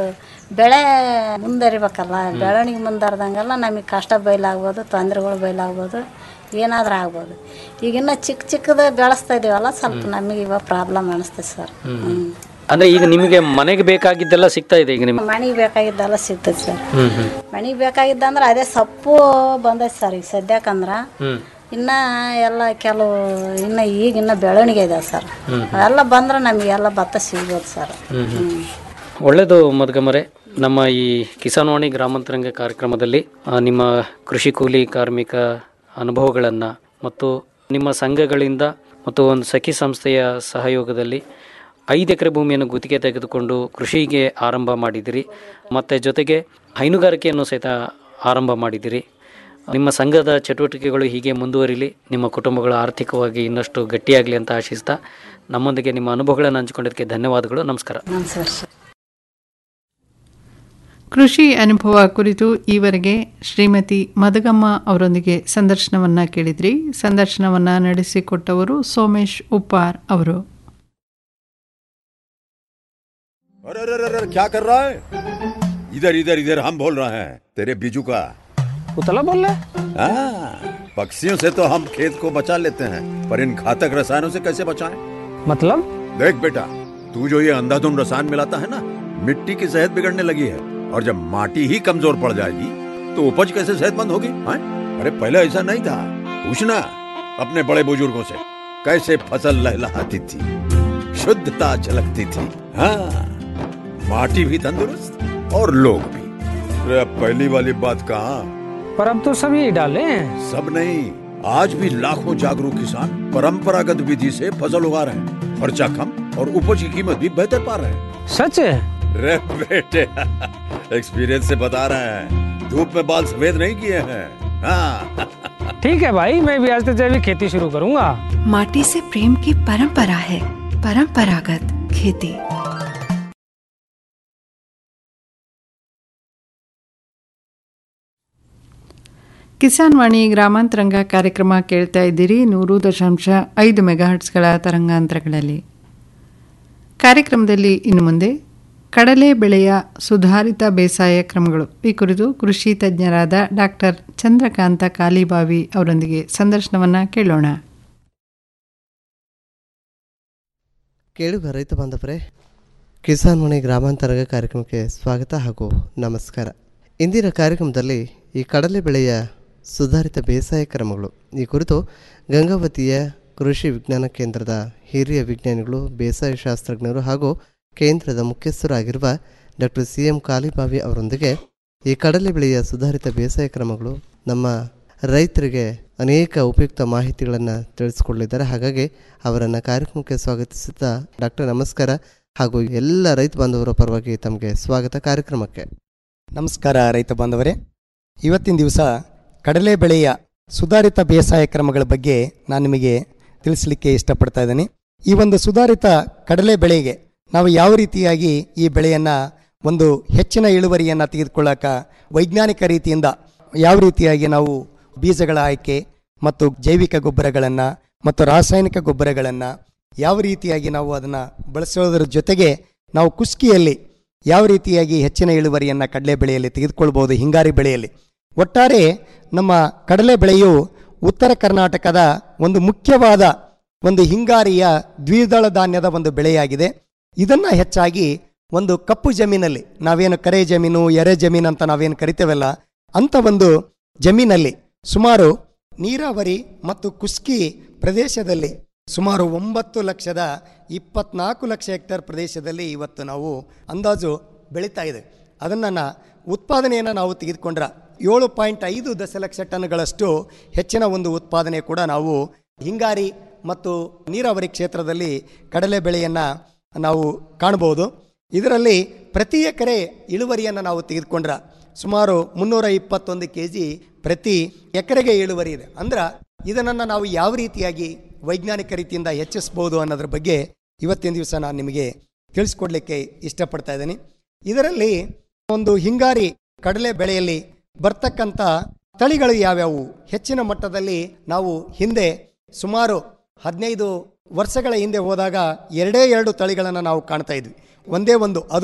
Speaker 16: ಬೆಳೆ ಮುಂದರಿಬೇಕಲ್ಲ ಬೆಳವಣಿಗೆ ಮುಂದರ್ದಂಗೆಲ್ಲ ನಮಗೆ ಕಷ್ಟ ಬಯಲಾಗ್ಬೋದು ತೊಂದರೆಗಳು ಬಯಲಾಗ್ಬೋದು ಏನಾದರೂ ಆಗ್ಬೋದು ಈಗಿನ್ನ ಚಿಕ್ಕ ಚಿಕ್ಕದ ಬೆಳೆಸ್ತಾ ಇದೀವಲ್ಲ ಸ್ವಲ್ಪ ನಮಗೆ ಇವಾಗ ಪ್ರಾಬ್ಲಮ್ ಅನಿಸ್ತದೆ ಸರ್
Speaker 15: ಹ್ಮ್. ಅಂದ್ರೆ ಈಗ ನಿಮಗೆ ಮನೆಗೆ ಬೇಕಾಗಿದ್ದೆಲ್ಲ ಸಿಗ್ತಾ ಇದೆ ಈಗ ನಿಮ್ಗೆ
Speaker 16: ಮನೆಗೆ ಬೇಕಾಗಿದ್ದೆಲ್ಲ ಸಿಗ್ತದೆ ಸರ್
Speaker 15: ಹ್ಮ್ ಹ್ಮ್
Speaker 16: ಮನೆಗೆ ಬೇಕಾಗಿದ್ದಂದ್ರೆ ಅದೇ ಸೊಪ್ಪು ಬಂದೈತೆ ಸರ್ ಈಗ ಸದ್ಯಕ್ಕಂದ್ರೆ
Speaker 15: ಹ್ಮ್
Speaker 16: ಇನ್ನ ಎಲ್ಲ ಕೆಲವು ಇನ್ನ ಈಗ ಇನ್ನ ಬೆಳವಣಿಗೆ ಇದೆ ಸರ್
Speaker 15: ಹ್ಮ್.
Speaker 16: ಎಲ್ಲ ಬಂದ್ರೆ ನಮಗೆಲ್ಲ ಭತ್ತ ಸಿಗ್ಬೋದು ಸರ್
Speaker 15: ಹ್ಮ್ ಹ್ಮ್. ಒಳ್ಳೆಯದು ಮದ್ಗಮರೆ ನಮ್ಮ ಈ ಕಿಸಾನ್ವಾಣಿ ಗ್ರಾಮಾಂತರಂಗ ಕಾರ್ಯಕ್ರಮದಲ್ಲಿ ಆ, ನಿಮ್ಮ ಕೃಷಿ ಕೂಲಿ ಕಾರ್ಮಿಕ ಅನುಭವಗಳನ್ನು ಮತ್ತು ನಿಮ್ಮ ಸಂಘಗಳಿಂದ ಮತ್ತು ಒಂದು ಸಖಿ ಸಂಸ್ಥೆಯ ಸಹಯೋಗದಲ್ಲಿ ಐದು ಎಕರೆ ಭೂಮಿಯನ್ನು ಗುತ್ತಿಗೆ ತೆಗೆದುಕೊಂಡು ಕೃಷಿಗೆ ಆರಂಭ ಮಾಡಿದಿರಿ ಮತ್ತು ಜೊತೆಗೆ ಹೈನುಗಾರಿಕೆಯನ್ನು ಸಹಿತ ಆರಂಭ ಮಾಡಿದಿರಿ ನಿಮ್ಮ ಸಂಘದ ಚಟುವಟಿಕೆಗಳು ಹೀಗೆ ಮುಂದುವರಿಲಿ ನಿಮ್ಮ ಕುಟುಂಬಗಳು ಆರ್ಥಿಕವಾಗಿ ಇನ್ನಷ್ಟು ಗಟ್ಟಿಯಾಗಲಿ ಅಂತ ಆಶಿಸ್ತಾ ನಮ್ಮೊಂದಿಗೆ ನಿಮ್ಮ ಅನುಭವಗಳನ್ನು ಹಂಚಿಕೊಂಡಿದ್ದಕ್ಕೆ ಧನ್ಯವಾದಗಳು ನಮಸ್ಕಾರ
Speaker 16: ನಮಸ್ಕಾರ ಸರ್
Speaker 9: ಕೃಷಿ ಅನುಭವ ಕುರಿತು ಈವರೆಗೆ ಶ್ರೀಮತಿ ಮದಗಮ್ಮ ಅವರೊಂದಿಗೆ ಸಂದರ್ಶನವನ್ನ ಕೇಳಿದ್ರಿ ಸಂದರ್ಶನವನ್ನ ನಡೆಸಿಕೊಟ್ಟವರು ಸೋಮೇಶ್ ಉಪ್ಪಾರ್ ಅವರು
Speaker 17: अरे अरे अरे अरे, क्या कर रहा है इधर इधर इधर हम बोल रहे हैं तेरे बीजू का
Speaker 18: उतला बोल रहा
Speaker 17: हाँ, पक्षियों से तो हम खेत को बचा लेते हैं पर इन घातक रसायनों से कैसे बचाएं?
Speaker 18: मतलब
Speaker 17: देख बेटा तू जो ये अंधाधुंध रसायन मिलाता है ना मिट्टी की सेहत बिगड़ने लगी है और जब माटी ही कमजोर पड़ जाएगी तो उपज कैसे सेहतमंद होगी हाँ? अरे पहले ऐसा नहीं था पूछना अपने बड़े बुजुर्गों से कैसे फसल लहलहाती थी शुद्धता झलकती थी हाँ माटी भी तंदुरुस्त और लोग भी अरे अब पहली वाली बात कहाँ
Speaker 18: पर अब तो सब यही डाले हैं
Speaker 17: सब नहीं आज भी लाखों जागरूक किसान परंपरागत विधि से फसल उगा रहे हैं खर्चा कम और उपज की कीमत भी बेहतर पा रहे हैं
Speaker 18: सच है
Speaker 17: रे बेटे एक्सपीरियंस से बता रहे हैं धूप में बाल सफेद नहीं किए हैं हाँ
Speaker 18: ठीक है भाई मैं भी आज से जैविक खेती शुरू करूंगा
Speaker 19: माटी से प्रेम की परंपरा है परंपरागत खेती
Speaker 9: ಕಿಸಾನ್ ವಾಣಿ ಗ್ರಾಮಾಂತರಂಗ ಕಾರ್ಯಕ್ರಮ ಕೇಳ್ತಾ ಇದ್ದೀರಿ ನೂರು ದಶಾಂಶ ಐದು ಮೆಗಾಹರ್ಟ್ಸ್ಗಳ ತರಂಗಾಂತರಗಳಲ್ಲಿ ಕಾರ್ಯಕ್ರಮದಲ್ಲಿ ಇನ್ನು ಮುಂದೆ ಕಡಲೆ ಬೆಳೆಯ ಸುಧಾರಿತ ಬೇಸಾಯ ಕ್ರಮಗಳು ಈ ಕುರಿತು ಕೃಷಿ ತಜ್ಞರಾದ ಡಾಕ್ಟರ್ ಚಂದ್ರಕಾಂತ ಕಾಲಿಬಾವಿ ಅವರೊಂದಿಗೆ ಸಂದರ್ಶನವನ್ನು ಕೇಳೋಣ
Speaker 20: ಕೇಳುಗ ರೈತ ಬಾಂಧವರೇ ಕಿಸಾನ್ ಮಣಿ ಗ್ರಾಮಾಂತರಂಗ ಕಾರ್ಯಕ್ರಮಕ್ಕೆ ಸ್ವಾಗತ ಹಾಗೂ ನಮಸ್ಕಾರ ಇಂದಿನ ಕಾರ್ಯಕ್ರಮದಲ್ಲಿ ಈ ಕಡಲೆ ಬೆಳೆಯ ಸುಧಾರಿತ ಬೇಸಾಯ ಕ್ರಮಗಳು ಈ ಕುರಿತು ಗಂಗಾವತಿಯ ಕೃಷಿ ವಿಜ್ಞಾನ ಕೇಂದ್ರದ ಹಿರಿಯ ವಿಜ್ಞಾನಿಗಳು ಬೇಸಾಯ ಶಾಸ್ತ್ರಜ್ಞರು ಹಾಗೂ ಕೇಂದ್ರದ ಮುಖ್ಯಸ್ಥರಾಗಿರುವ ಡಾಕ್ಟರ್ ಸಿ ಎಂ ಕಾಲಿಬಾವಿ ಅವರೊಂದಿಗೆ ಈ ಕಡಲೆ ಬೆಳೆಯ ಸುಧಾರಿತ ಬೇಸಾಯ ಕ್ರಮಗಳು ನಮ್ಮ ರೈತರಿಗೆ ಅನೇಕ ಉಪಯುಕ್ತ ಮಾಹಿತಿಗಳನ್ನು ತಿಳಿಸ್ಕೊಡಲಿದ್ದಾರೆ ಹಾಗಾಗಿ ಅವರನ್ನು ಕಾರ್ಯಕ್ರಮಕ್ಕೆ ಸ್ವಾಗತಿಸುತ್ತಾ ಡಾಕ್ಟರ್ ನಮಸ್ಕಾರ ಹಾಗೂ ಎಲ್ಲ ರೈತ ಬಾಂಧವರ ಪರವಾಗಿ ತಮಗೆ ಸ್ವಾಗತ ಕಾರ್ಯಕ್ರಮಕ್ಕೆ
Speaker 21: ನಮಸ್ಕಾರ ರೈತ ಬಾಂಧವರೇ ಇವತ್ತಿನ ದಿವಸ ಕಡಲೆ ಬೆಳೆಯ ಸುಧಾರಿತ ಬೇಸಾಯ ಕ್ರಮಗಳ ಬಗ್ಗೆ ನಾನು ನಿಮಗೆ ತಿಳಿಸಲಿಕ್ಕೆ ಇಷ್ಟಪಡ್ತಾ ಇದ್ದೀನಿ ಈ ಒಂದು ಸುಧಾರಿತ ಕಡಲೆ ಬೆಳೆಗೆ ನಾವು ಯಾವ ರೀತಿಯಾಗಿ ಈ ಬೆಳೆಯನ್ನು ಒಂದು ಹೆಚ್ಚಿನ ಇಳುವರಿಯನ್ನು ತೆಗೆದುಕೊಳ್ಳೋಕೆ ವೈಜ್ಞಾನಿಕ ರೀತಿಯಿಂದ ಯಾವ ರೀತಿಯಾಗಿ ನಾವು ಬೀಜಗಳ ಆಯ್ಕೆ ಮತ್ತು ಜೈವಿಕ ಗೊಬ್ಬರಗಳನ್ನು ಮತ್ತು ರಾಸಾಯನಿಕ ಗೊಬ್ಬರಗಳನ್ನು ಯಾವ ರೀತಿಯಾಗಿ ನಾವು ಅದನ್ನು ಬಳಸೋದ್ರ ಜೊತೆಗೆ ನಾವು ಕುಸ್ಕಿಯಲ್ಲಿ ಯಾವ ರೀತಿಯಾಗಿ ಹೆಚ್ಚಿನ ಇಳುವರಿಯನ್ನು ಕಡಲೆ ಬೆಳೆಯಲ್ಲಿ ತೆಗೆದುಕೊಳ್ಬೋದು ಹಿಂಗಾರಿ ಬೆಳೆಯಲ್ಲಿ ಒಟ್ಟಾರೆ ನಮ್ಮ ಕಡಲೆ ಬೆಳೆಯು ಉತ್ತರ ಕರ್ನಾಟಕದ ಒಂದು ಮುಖ್ಯವಾದ ಒಂದು ಹಿಂಗಾರಿಯ ದ್ವಿದಳ ಧಾನ್ಯದ ಒಂದು ಬೆಳೆಯಾಗಿದೆ ಇದನ್ನು ಹೆಚ್ಚಾಗಿ ಒಂದು ಕಪ್ಪು ಜಮೀನಲ್ಲಿ ನಾವೇನು ಕರೆ ಜಮೀನು ಎರೆ ಜಮೀನು ಅಂತ ನಾವೇನು ಕರಿತೇವಲ್ಲ ಅಂಥ ಒಂದು ಜಮೀನಲ್ಲಿ ಸುಮಾರು ನೀರಾವರಿ ಮತ್ತು ಕುಸ್ಕಿ ಪ್ರದೇಶದಲ್ಲಿ ಸುಮಾರು ಒಂಬತ್ತು ಲಕ್ಷದ ಇಪ್ಪತ್ನಾಲ್ಕು ಲಕ್ಷ ಹೆಕ್ಟೇರ್ ಪ್ರದೇಶದಲ್ಲಿ ಇವತ್ತು ನಾವು ಅಂದಾಜು ಬೆಳೀತಾ ಇದೆ ಅದನ್ನು ಉತ್ಪಾದನೆಯನ್ನು ನಾವು ತೆಗೆದುಕೊಂಡ್ರೆ ಏಳು ಪಾಯಿಂಟ್ ಐದು ದಶಲಕ್ಷ ಟನ್ಗಳಷ್ಟು ಹೆಚ್ಚಿನ ಒಂದು ಉತ್ಪಾದನೆ ಕೂಡ ನಾವು ಹಿಂಗಾರಿ ಮತ್ತು ನೀರಾವರಿ ಕ್ಷೇತ್ರದಲ್ಲಿ ಕಡಲೆ ಬೆಳೆಯನ್ನು ನಾವು ಕಾಣ್ಬೋದು ಇದರಲ್ಲಿ ಪ್ರತಿ ಎಕರೆ ಇಳುವರಿಯನ್ನು ನಾವು ತೆಗೆದುಕೊಂಡ್ರೆ ಸುಮಾರು ಮುನ್ನೂರ ಇಪ್ಪತ್ತೊಂದು ಕೆ ಜಿ ಪ್ರತಿ ಎಕರೆಗೆ ಇಳುವರಿ ಇದೆ ಅಂದ್ರೆ ಇದನ್ನು ನಾವು ಯಾವ ರೀತಿಯಾಗಿ ವೈಜ್ಞಾನಿಕ ರೀತಿಯಿಂದ ಹೆಚ್ಚಿಸ್ಬೋದು ಅನ್ನೋದ್ರ ಬಗ್ಗೆ ಇವತ್ತಿನ ದಿವಸ ನಾನು ನಿಮಗೆ ತಿಳಿಸ್ಕೊಡ್ಲಿಕ್ಕೆ ಇಷ್ಟಪಡ್ತಾ ಇದ್ದೀನಿ ಇದರಲ್ಲಿ ಒಂದು ಹಿಂಗಾರಿ ಕಡಲೆ ಬೆಳೆಯಲ್ಲಿ ಬರ್ತಕ್ಕಂಥ ತಳಿಗಳು ಯಾವ್ಯಾವು ಹೆಚ್ಚಿನ ಮಟ್ಟದಲ್ಲಿ ನಾವು ಹಿಂದೆ ಸುಮಾರು ಹದಿನೈದು ವರ್ಷಗಳ ಹಿಂದೆ ಹೋದಾಗ ಎರಡೇ ಎರಡು ತಳಿಗಳನ್ನು ನಾವು ಕಾಣ್ತಾ ಇದ್ವಿ ಒಂದೇ ಒಂದು ಅದು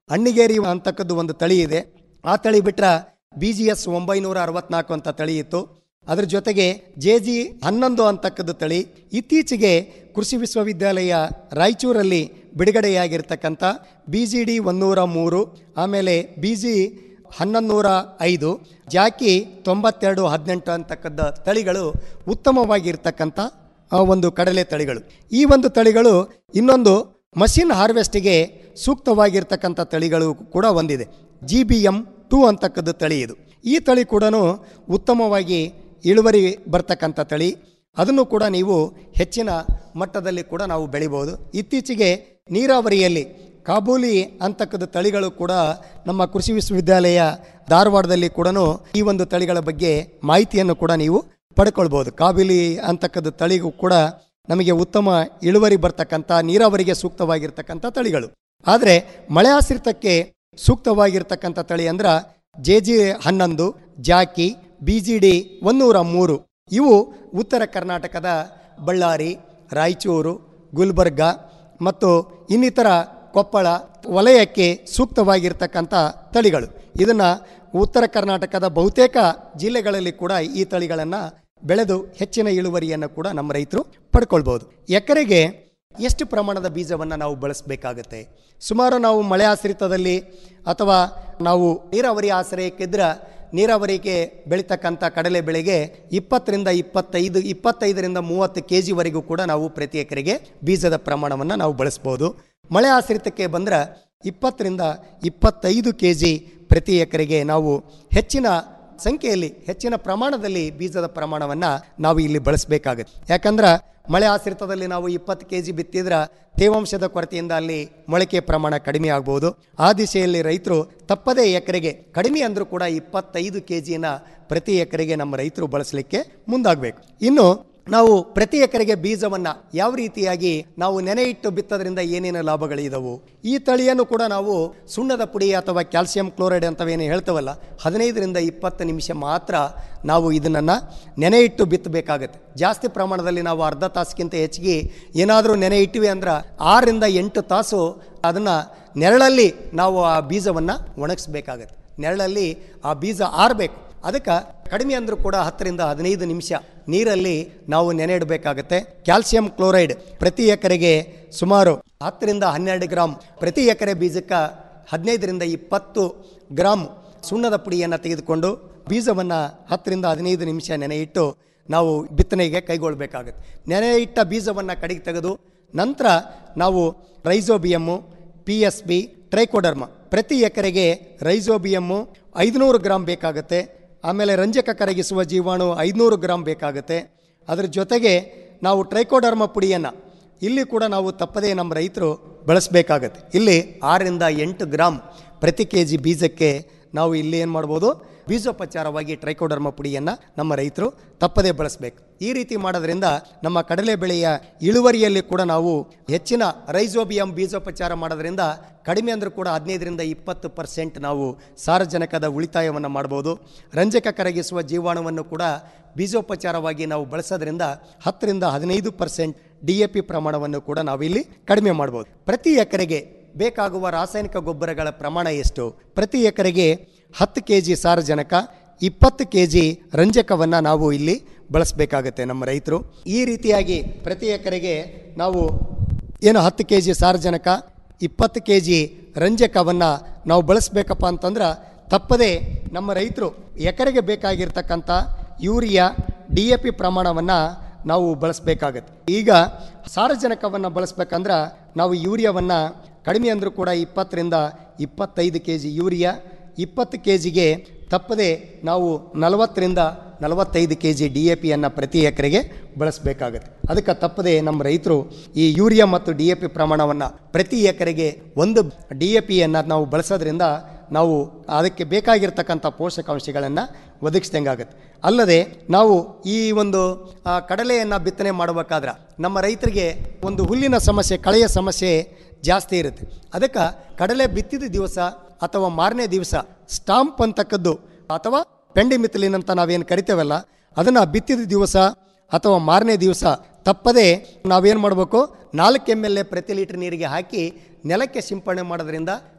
Speaker 21: ಅಣ್ಣಿಗೇರಿ ಅಂತಕ್ಕದ್ದು ಒಂದು ತಳಿ ಇದೆ ಆ ತಳಿ ಬಿಟ್ರೆ ಬಿ ಜಿ ಎಸ್ ಒಂಬೈನೂರ ಅರವತ್ನಾಲ್ಕು ಅಂತ ತಳಿ ಇತ್ತು ಅದ್ರ ಜೊತೆಗೆ ಜೆ ಜಿ ಹನ್ನೊಂದು ಅಂತಕ್ಕದ್ದು ತಳಿ ಇತ್ತೀಚೆಗೆ ಕೃಷಿ ವಿಶ್ವವಿದ್ಯಾಲಯ ರಾಯಚೂರಲ್ಲಿ ಬಿಡುಗಡೆಯಾಗಿರ್ತಕ್ಕಂಥ ಬಿ ಜಿ ಡಿ ಒಂದೂರ ಮೂರು ಆಮೇಲೆ ಬಿ ಜಿ ಹನ್ನೊಂದೂರ ಐದು ಜಾಕಿ ತೊಂಬತ್ತೆರಡು ಹದಿನೆಂಟು ಅಂತಕ್ಕದ್ದ ತಳಿಗಳು ಉತ್ತಮವಾಗಿರ್ತಕ್ಕಂಥ ಆ ಒಂದು ಕಡಲೆ ತಳಿಗಳು ಈ ಒಂದು ತಳಿಗಳು ಇನ್ನೊಂದು ಮಷಿನ್ ಹಾರ್ವೆಸ್ಟಿಗೆ ಸೂಕ್ತವಾಗಿರ್ತಕ್ಕಂಥ ತಳಿಗಳು ಕೂಡ ಒಂದಿದೆ ಜಿ ಬಿ ಎಮ್ ಟೂ ಅಂತಕ್ಕದ್ದು ತಳಿ ಇದು ಈ ತಳಿ ಕೂಡ ಉತ್ತಮವಾಗಿ ಇಳುವರಿ ಬರ್ತಕ್ಕಂಥ ತಳಿ ಅದನ್ನು ಕೂಡ ನೀವು ಹೆಚ್ಚಿನ ಮಟ್ಟದಲ್ಲಿ ಕೂಡ ನಾವು ಬೆಳಿಬೋದು ಇತ್ತೀಚೆಗೆ ನೀರಾವರಿಯಲ್ಲಿ ಕಾಬೂಲಿ ಅಂತಕ್ಕದ್ದು ತಳಿಗಳು ಕೂಡ ನಮ್ಮ ಕೃಷಿ ವಿಶ್ವವಿದ್ಯಾಲಯ ಧಾರವಾಡದಲ್ಲಿ ಕೂಡ ಈ ಒಂದು ತಳಿಗಳ ಬಗ್ಗೆ ಮಾಹಿತಿಯನ್ನು ಕೂಡ ನೀವು ಪಡ್ಕೊಳ್ಬೋದು ಕಾಬಿಲಿ ಅಂತಕ್ಕದ್ದು ತಳಿಗೂ ಕೂಡ ನಮಗೆ ಉತ್ತಮ ಇಳುವರಿ ಬರ್ತಕ್ಕಂಥ ನೀರಾವರಿಗೆ ಸೂಕ್ತವಾಗಿರ್ತಕ್ಕಂಥ ತಳಿಗಳು ಆದರೆ ಮಳೆ ಆಶ್ರಿತಕ್ಕೆ ಸೂಕ್ತವಾಗಿರ್ತಕ್ಕಂಥ ತಳಿ ಅಂದ್ರೆ ಜೆ ಜಿ ಹನ್ನೊಂದು ಜಾಕಿ ಬಿ ಜಿ ಡಿ ಒಂದೂರ ಮೂರು ಇವು ಉತ್ತರ ಕರ್ನಾಟಕದ ಬಳ್ಳಾರಿ ರಾಯಚೂರು ಗುಲ್ಬರ್ಗ ಮತ್ತು ಇನ್ನಿತರ ಕೊಪ್ಪಳ ವಲಯಕ್ಕೆ ಸೂಕ್ತವಾಗಿರ್ತಕ್ಕಂಥ ತಳಿಗಳು ಇದನ್ನು ಉತ್ತರ ಕರ್ನಾಟಕದ ಬಹುತೇಕ ಜಿಲ್ಲೆಗಳಲ್ಲಿ ಕೂಡ ಈ ತಳಿಗಳನ್ನು ಬೆಳೆದು ಹೆಚ್ಚಿನ ಇಳುವರಿಯನ್ನು ಕೂಡ ನಮ್ಮ ರೈತರು ಪಡ್ಕೊಳ್ಬೋದು ಎಕರೆಗೆ ಎಷ್ಟು ಪ್ರಮಾಣದ ಬೀಜವನ್ನು ನಾವು ಬಳಸಬೇಕಾಗತ್ತೆ ಸುಮಾರು ನಾವು ಮಳೆ ಆಶ್ರಿತದಲ್ಲಿ ಅಥವಾ ನಾವು ನೀರಾವರಿ ಆಶ್ರಯಕ್ಕಿದ್ರೆ ನೀರಾವರಿಗೆ ಬೆಳೀತಕ್ಕಂಥ ಕಡಲೆ ಬೆಳೆಗೆ ಇಪ್ಪತ್ತರಿಂದ ಇಪ್ಪತ್ತೈದು ಇಪ್ಪತ್ತೈದರಿಂದ ಮೂವತ್ತು ಕೆ ಜಿವರೆಗೂ ಕೂಡ ನಾವು ಪ್ರತಿ ಎಕರೆಗೆ ಬೀಜದ ಪ್ರಮಾಣವನ್ನು ನಾವು ಬಳಸ್ಬೋದು ಮಳೆ ಆಶ್ರಿತಕ್ಕೆ ಬಂದ್ರೆ ಇಪ್ಪತ್ತರಿಂದ ಇಪ್ಪತ್ತೈದು ಕೆ ಜಿ ಪ್ರತಿ ಎಕರೆಗೆ ನಾವು ಹೆಚ್ಚಿನ ಸಂಖ್ಯೆಯಲ್ಲಿ ಹೆಚ್ಚಿನ ಪ್ರಮಾಣದಲ್ಲಿ ಬೀಜದ ಪ್ರಮಾಣವನ್ನು ನಾವು ಇಲ್ಲಿ ಬಳಸಬೇಕಾಗುತ್ತೆ ಯಾಕಂದ್ರೆ ಮಳೆ ಆಶ್ರಿತದಲ್ಲಿ ನಾವು ಇಪ್ಪತ್ತು ಕೆ ಜಿ ಬಿತ್ತಿದ್ರೆ ತೇವಾಂಶದ ಕೊರತೆಯಿಂದ ಅಲ್ಲಿ ಮೊಳಕೆ ಪ್ರಮಾಣ ಕಡಿಮೆ ಆಗ್ಬೋದು ಆ ದಿಶೆಯಲ್ಲಿ ರೈತರು ತಪ್ಪದೇ ಎಕರೆಗೆ ಕಡಿಮೆ ಅಂದರೂ ಕೂಡ ಇಪ್ಪತ್ತೈದು ಕೆ ಜಿನ ಪ್ರತಿ ಎಕರೆಗೆ ನಮ್ಮ ರೈತರು ಬಳಸಲಿಕ್ಕೆ ಮುಂದಾಗಬೇಕು ಇನ್ನು ನಾವು ಪ್ರತಿ ಎಕರೆಗೆ ಬೀಜವನ್ನು ಯಾವ ರೀತಿಯಾಗಿ ನಾವು ನೆನೆ ಇಟ್ಟು ಬಿತ್ತೋದ್ರಿಂದ ಏನೇನು ಲಾಭಗಳಿದಾವು ಈ ತಳಿಯನ್ನು ಕೂಡ ನಾವು ಸುಣ್ಣದ ಪುಡಿ ಅಥವಾ ಕ್ಯಾಲ್ಸಿಯಂ ಕ್ಲೋರೈಡ್ ಅಂತವೇನು ಹೇಳ್ತೇವಲ್ಲ ಹದಿನೈದರಿಂದ ಇಪ್ಪತ್ತು ನಿಮಿಷ ಮಾತ್ರ ನಾವು ಇದನ್ನು ನೆನೆ ಇಟ್ಟು ಬಿತ್ತಬೇಕಾಗತ್ತೆ ಜಾಸ್ತಿ ಪ್ರಮಾಣದಲ್ಲಿ ನಾವು ಅರ್ಧ ತಾಸಿಗಿಂತ ಹೆಚ್ಚಿಗೆ ಏನಾದರೂ ನೆನೆ ಇಟ್ಟಿವಿ ಅಂದ್ರೆ ಆರರಿಂದ ಎಂಟು ತಾಸು ಅದನ್ನು ನೆರಳಲ್ಲಿ ನಾವು ಆ ಬೀಜವನ್ನು ಒಣಗಿಸ್ಬೇಕಾಗತ್ತೆ ನೆರಳಲ್ಲಿ ಆ ಬೀಜ ಆರಬೇಕು ಅದಕ್ಕೆ ಕಡಿಮೆ ಅಂದರೂ ಕೂಡ ಹತ್ತರಿಂದ ಹದಿನೈದು ನಿಮಿಷ ನೀರಲ್ಲಿ ನಾವು ನೆನೆ ಇಡಬೇಕಾಗತ್ತೆ ಕ್ಯಾಲ್ಸಿಯಂ ಕ್ಲೋರೈಡ್ ಪ್ರತಿ ಎಕರೆಗೆ ಸುಮಾರು ಹತ್ತರಿಂದ ಹನ್ನೆರಡು ಗ್ರಾಮ್ ಪ್ರತಿ ಎಕರೆ ಬೀಜಕ್ಕೆ ಹದಿನೈದರಿಂದ ಇಪ್ಪತ್ತು ಗ್ರಾಮ್ ಸುಣ್ಣದ ಪುಡಿಯನ್ನು ತೆಗೆದುಕೊಂಡು ಬೀಜವನ್ನು ಹತ್ತರಿಂದ ಹದಿನೈದು ನಿಮಿಷ ನೆನೆ ಇಟ್ಟು ನಾವು ಬಿತ್ತನೆಗೆ ಕೈಗೊಳ್ಳಬೇಕಾಗುತ್ತೆ ನೆನೆ ಇಟ್ಟ ಬೀಜವನ್ನು ಕಡೆಗೆ ತೆಗೆದು ನಂತರ ನಾವು rhizobium P S B trichoderma ಪ್ರತಿ ಎಕರೆಗೆ ರೈಸೋಬಿಯಮ್ಮು ಐದುನೂರು ಗ್ರಾಮ್ ಬೇಕಾಗುತ್ತೆ ಆಮೇಲೆ ರಂಜಕ ಕರಗಿಸುವ ಜೀವಾಣು ಐದುನೂರು ಗ್ರಾಮ್ ಬೇಕಾಗುತ್ತೆ ಅದರ ಜೊತೆಗೆ ನಾವು ಟ್ರೈಕೋಡರ್ಮ ಪುಡಿಯನ್ನು ಇಲ್ಲಿ ಕೂಡ ನಾವು ತಪ್ಪದೇ ನಮ್ಮ ರೈತರು ಬಳಸಬೇಕಾಗತ್ತೆ ಇಲ್ಲಿ ಆರರಿಂದ ಎಂಟು ಗ್ರಾಮ್ ಪ್ರತಿ ಕೆ ಜಿ ಬೀಜಕ್ಕೆ ನಾವು ಇಲ್ಲಿ ಏನು ಮಾಡ್ಬೋದು ಬೀಜೋಪಚಾರವಾಗಿ ಟ್ರೈಕೋಡರ್ಮ ಪುಡಿಯನ್ನು ನಮ್ಮ ರೈತರು ತಪ್ಪದೇ ಬಳಸಬೇಕು ಈ ರೀತಿ ಮಾಡೋದ್ರಿಂದ ನಮ್ಮ ಕಡಲೆ ಬೆಳೆಯ ಇಳುವರಿಯಲ್ಲಿ ಕೂಡ ನಾವು ಹೆಚ್ಚಿನ ರೈಸೋಬಿಯಂ ಬೀಜೋಪಚಾರ ಮಾಡೋದ್ರಿಂದ ಕಡಿಮೆ ಅಂದರೂ ಕೂಡ ಹದಿನೈದರಿಂದ ಇಪ್ಪತ್ತು ಪರ್ಸೆಂಟ್ ನಾವು ಸಾರಜನಕದ ಉಳಿತಾಯವನ್ನು ಮಾಡ್ಬೋದು ರಂಜಕ ಕರಗಿಸುವ ಜೀವಾಣುವನ್ನು ಕೂಡ ಬೀಜೋಪಚಾರವಾಗಿ ನಾವು ಬಳಸೋದ್ರಿಂದ ಹತ್ತರಿಂದ ಹದಿನೈದು ಪರ್ಸೆಂಟ್ ಡಿ ಎ ಪಿ ಪ್ರಮಾಣವನ್ನು ಕೂಡ ನಾವಿಲ್ಲಿ ಕಡಿಮೆ ಮಾಡ್ಬೋದು ಪ್ರತಿ ಎಕರೆಗೆ ಬೇಕಾಗುವ ರಾಸಾಯನಿಕ ಗೊಬ್ಬರಗಳ ಪ್ರಮಾಣ ಎಷ್ಟು ಪ್ರತಿ ಎಕರೆಗೆ ಹತ್ತು ಕೆ ಜಿ ಸಾರಜನಕ ಇಪ್ಪತ್ತು ಕೆ ಜಿ ರಂಜಕವನ್ನು ನಾವು ಇಲ್ಲಿ ಬಳಸಬೇಕಾಗತ್ತೆ ನಮ್ಮ ರೈತರು ಈ ರೀತಿಯಾಗಿ ಪ್ರತಿ ಎಕರೆಗೆ ನಾವು ಏನು ಹತ್ತು ಕೆ ಜಿ ಸಾರಜನಕ ಇಪ್ಪತ್ತು ಕೆ ಜಿ ರಂಜಕವನ್ನು ನಾವು ಬಳಸಬೇಕಪ್ಪ ಅಂತಂದ್ರೆ ತಪ್ಪದೇ ನಮ್ಮ ರೈತರು ಎಕರೆಗೆ ಬೇಕಾಗಿರ್ತಕ್ಕಂಥ ಯೂರಿಯಾ ಡಿ ಎ ಪಿ ಪ್ರಮಾಣವನ್ನು ನಾವು ಬಳಸಬೇಕಾಗತ್ತೆ ಈಗ ಸಾರಜನಕವನ್ನು ಬಳಸ್ಬೇಕಂದ್ರೆ ನಾವು ಯೂರಿಯಾವನ್ನು ಕಡಿಮೆ ಅಂದರೂ ಕೂಡ ಇಪ್ಪತ್ತರಿಂದ ಇಪ್ಪತ್ತೈದು ಕೆ ಜಿ ಯೂರಿಯಾ ಇಪ್ಪತ್ತು ಕೆ ಜಿಗೆ ತಪ್ಪದೆ ನಾವು ನಲವತ್ತರಿಂದ ನಲವತ್ತೈದು ಕೆ ಜಿ ಡಿ ಎ ಪಿಯನ್ನು ಪ್ರತಿ ಎಕರೆಗೆ ಬಳಸಬೇಕಾಗತ್ತೆ ಅದಕ್ಕೆ ತಪ್ಪದೆ ನಮ್ಮ ರೈತರು ಈ ಯೂರಿಯಾ ಮತ್ತು ಡಿ ಎ ಪಿ ಪ್ರಮಾಣವನ್ನು ಪ್ರತಿ ಎಕರೆಗೆ ಒಂದು ಡಿ ಎ ಪಿಯನ್ನು ನಾವು ಬಳಸೋದ್ರಿಂದ ನಾವು ಅದಕ್ಕೆ ಬೇಕಾಗಿರ್ತಕ್ಕಂಥ ಪೋಷಕಾಂಶಗಳನ್ನು ಒದಗಿಸ್ದಂಗಾಗತ್ತೆ ಅಲ್ಲದೆ ನಾವು ಈ ಒಂದು ಆ, ಕಡಲೆಯನ್ನು ಬಿತ್ತನೆ ಮಾಡಬೇಕಾದ್ರೆ ನಮ್ಮ ರೈತರಿಗೆ ಒಂದು ಹುಲ್ಲಿನ ಸಮಸ್ಯೆ ಕಳೆಯ ಸಮಸ್ಯೆ ಜಾಸ್ತಿ ಇರುತ್ತೆ ಅದಕ್ಕೆ ಕಡಲೆ ಬಿತ್ತಿದ ದಿವಸ ಅಥವಾ ಮಾರನೇ ದಿವಸ ಸ್ಟಾಂಪ್ ಅಂತಕ್ಕದ್ದು ಅಥವಾ ಪೆಂಡಿಮಿಥಿಲಿನ್ ಅಂತ ನಾವೇನು ಕರಿತೇವಲ್ಲ ಅದನ್ನು ಬಿತ್ತಿದ ದಿವಸ ಅಥವಾ ಮಾರನೇ ದಿವಸ ತಪ್ಪದೆ ನಾವೇನು ಮಾಡಬೇಕು ನಾಲ್ಕು ಎಮ್ ಎಲ್ ಎ ಪ್ರತಿ ಲೀಟರ್ ನೀರಿಗೆ ಹಾಕಿ ನೆಲಕ್ಕೆ ಸಿಂಪಡಣೆ ಮಾಡೋದ್ರಿಂದ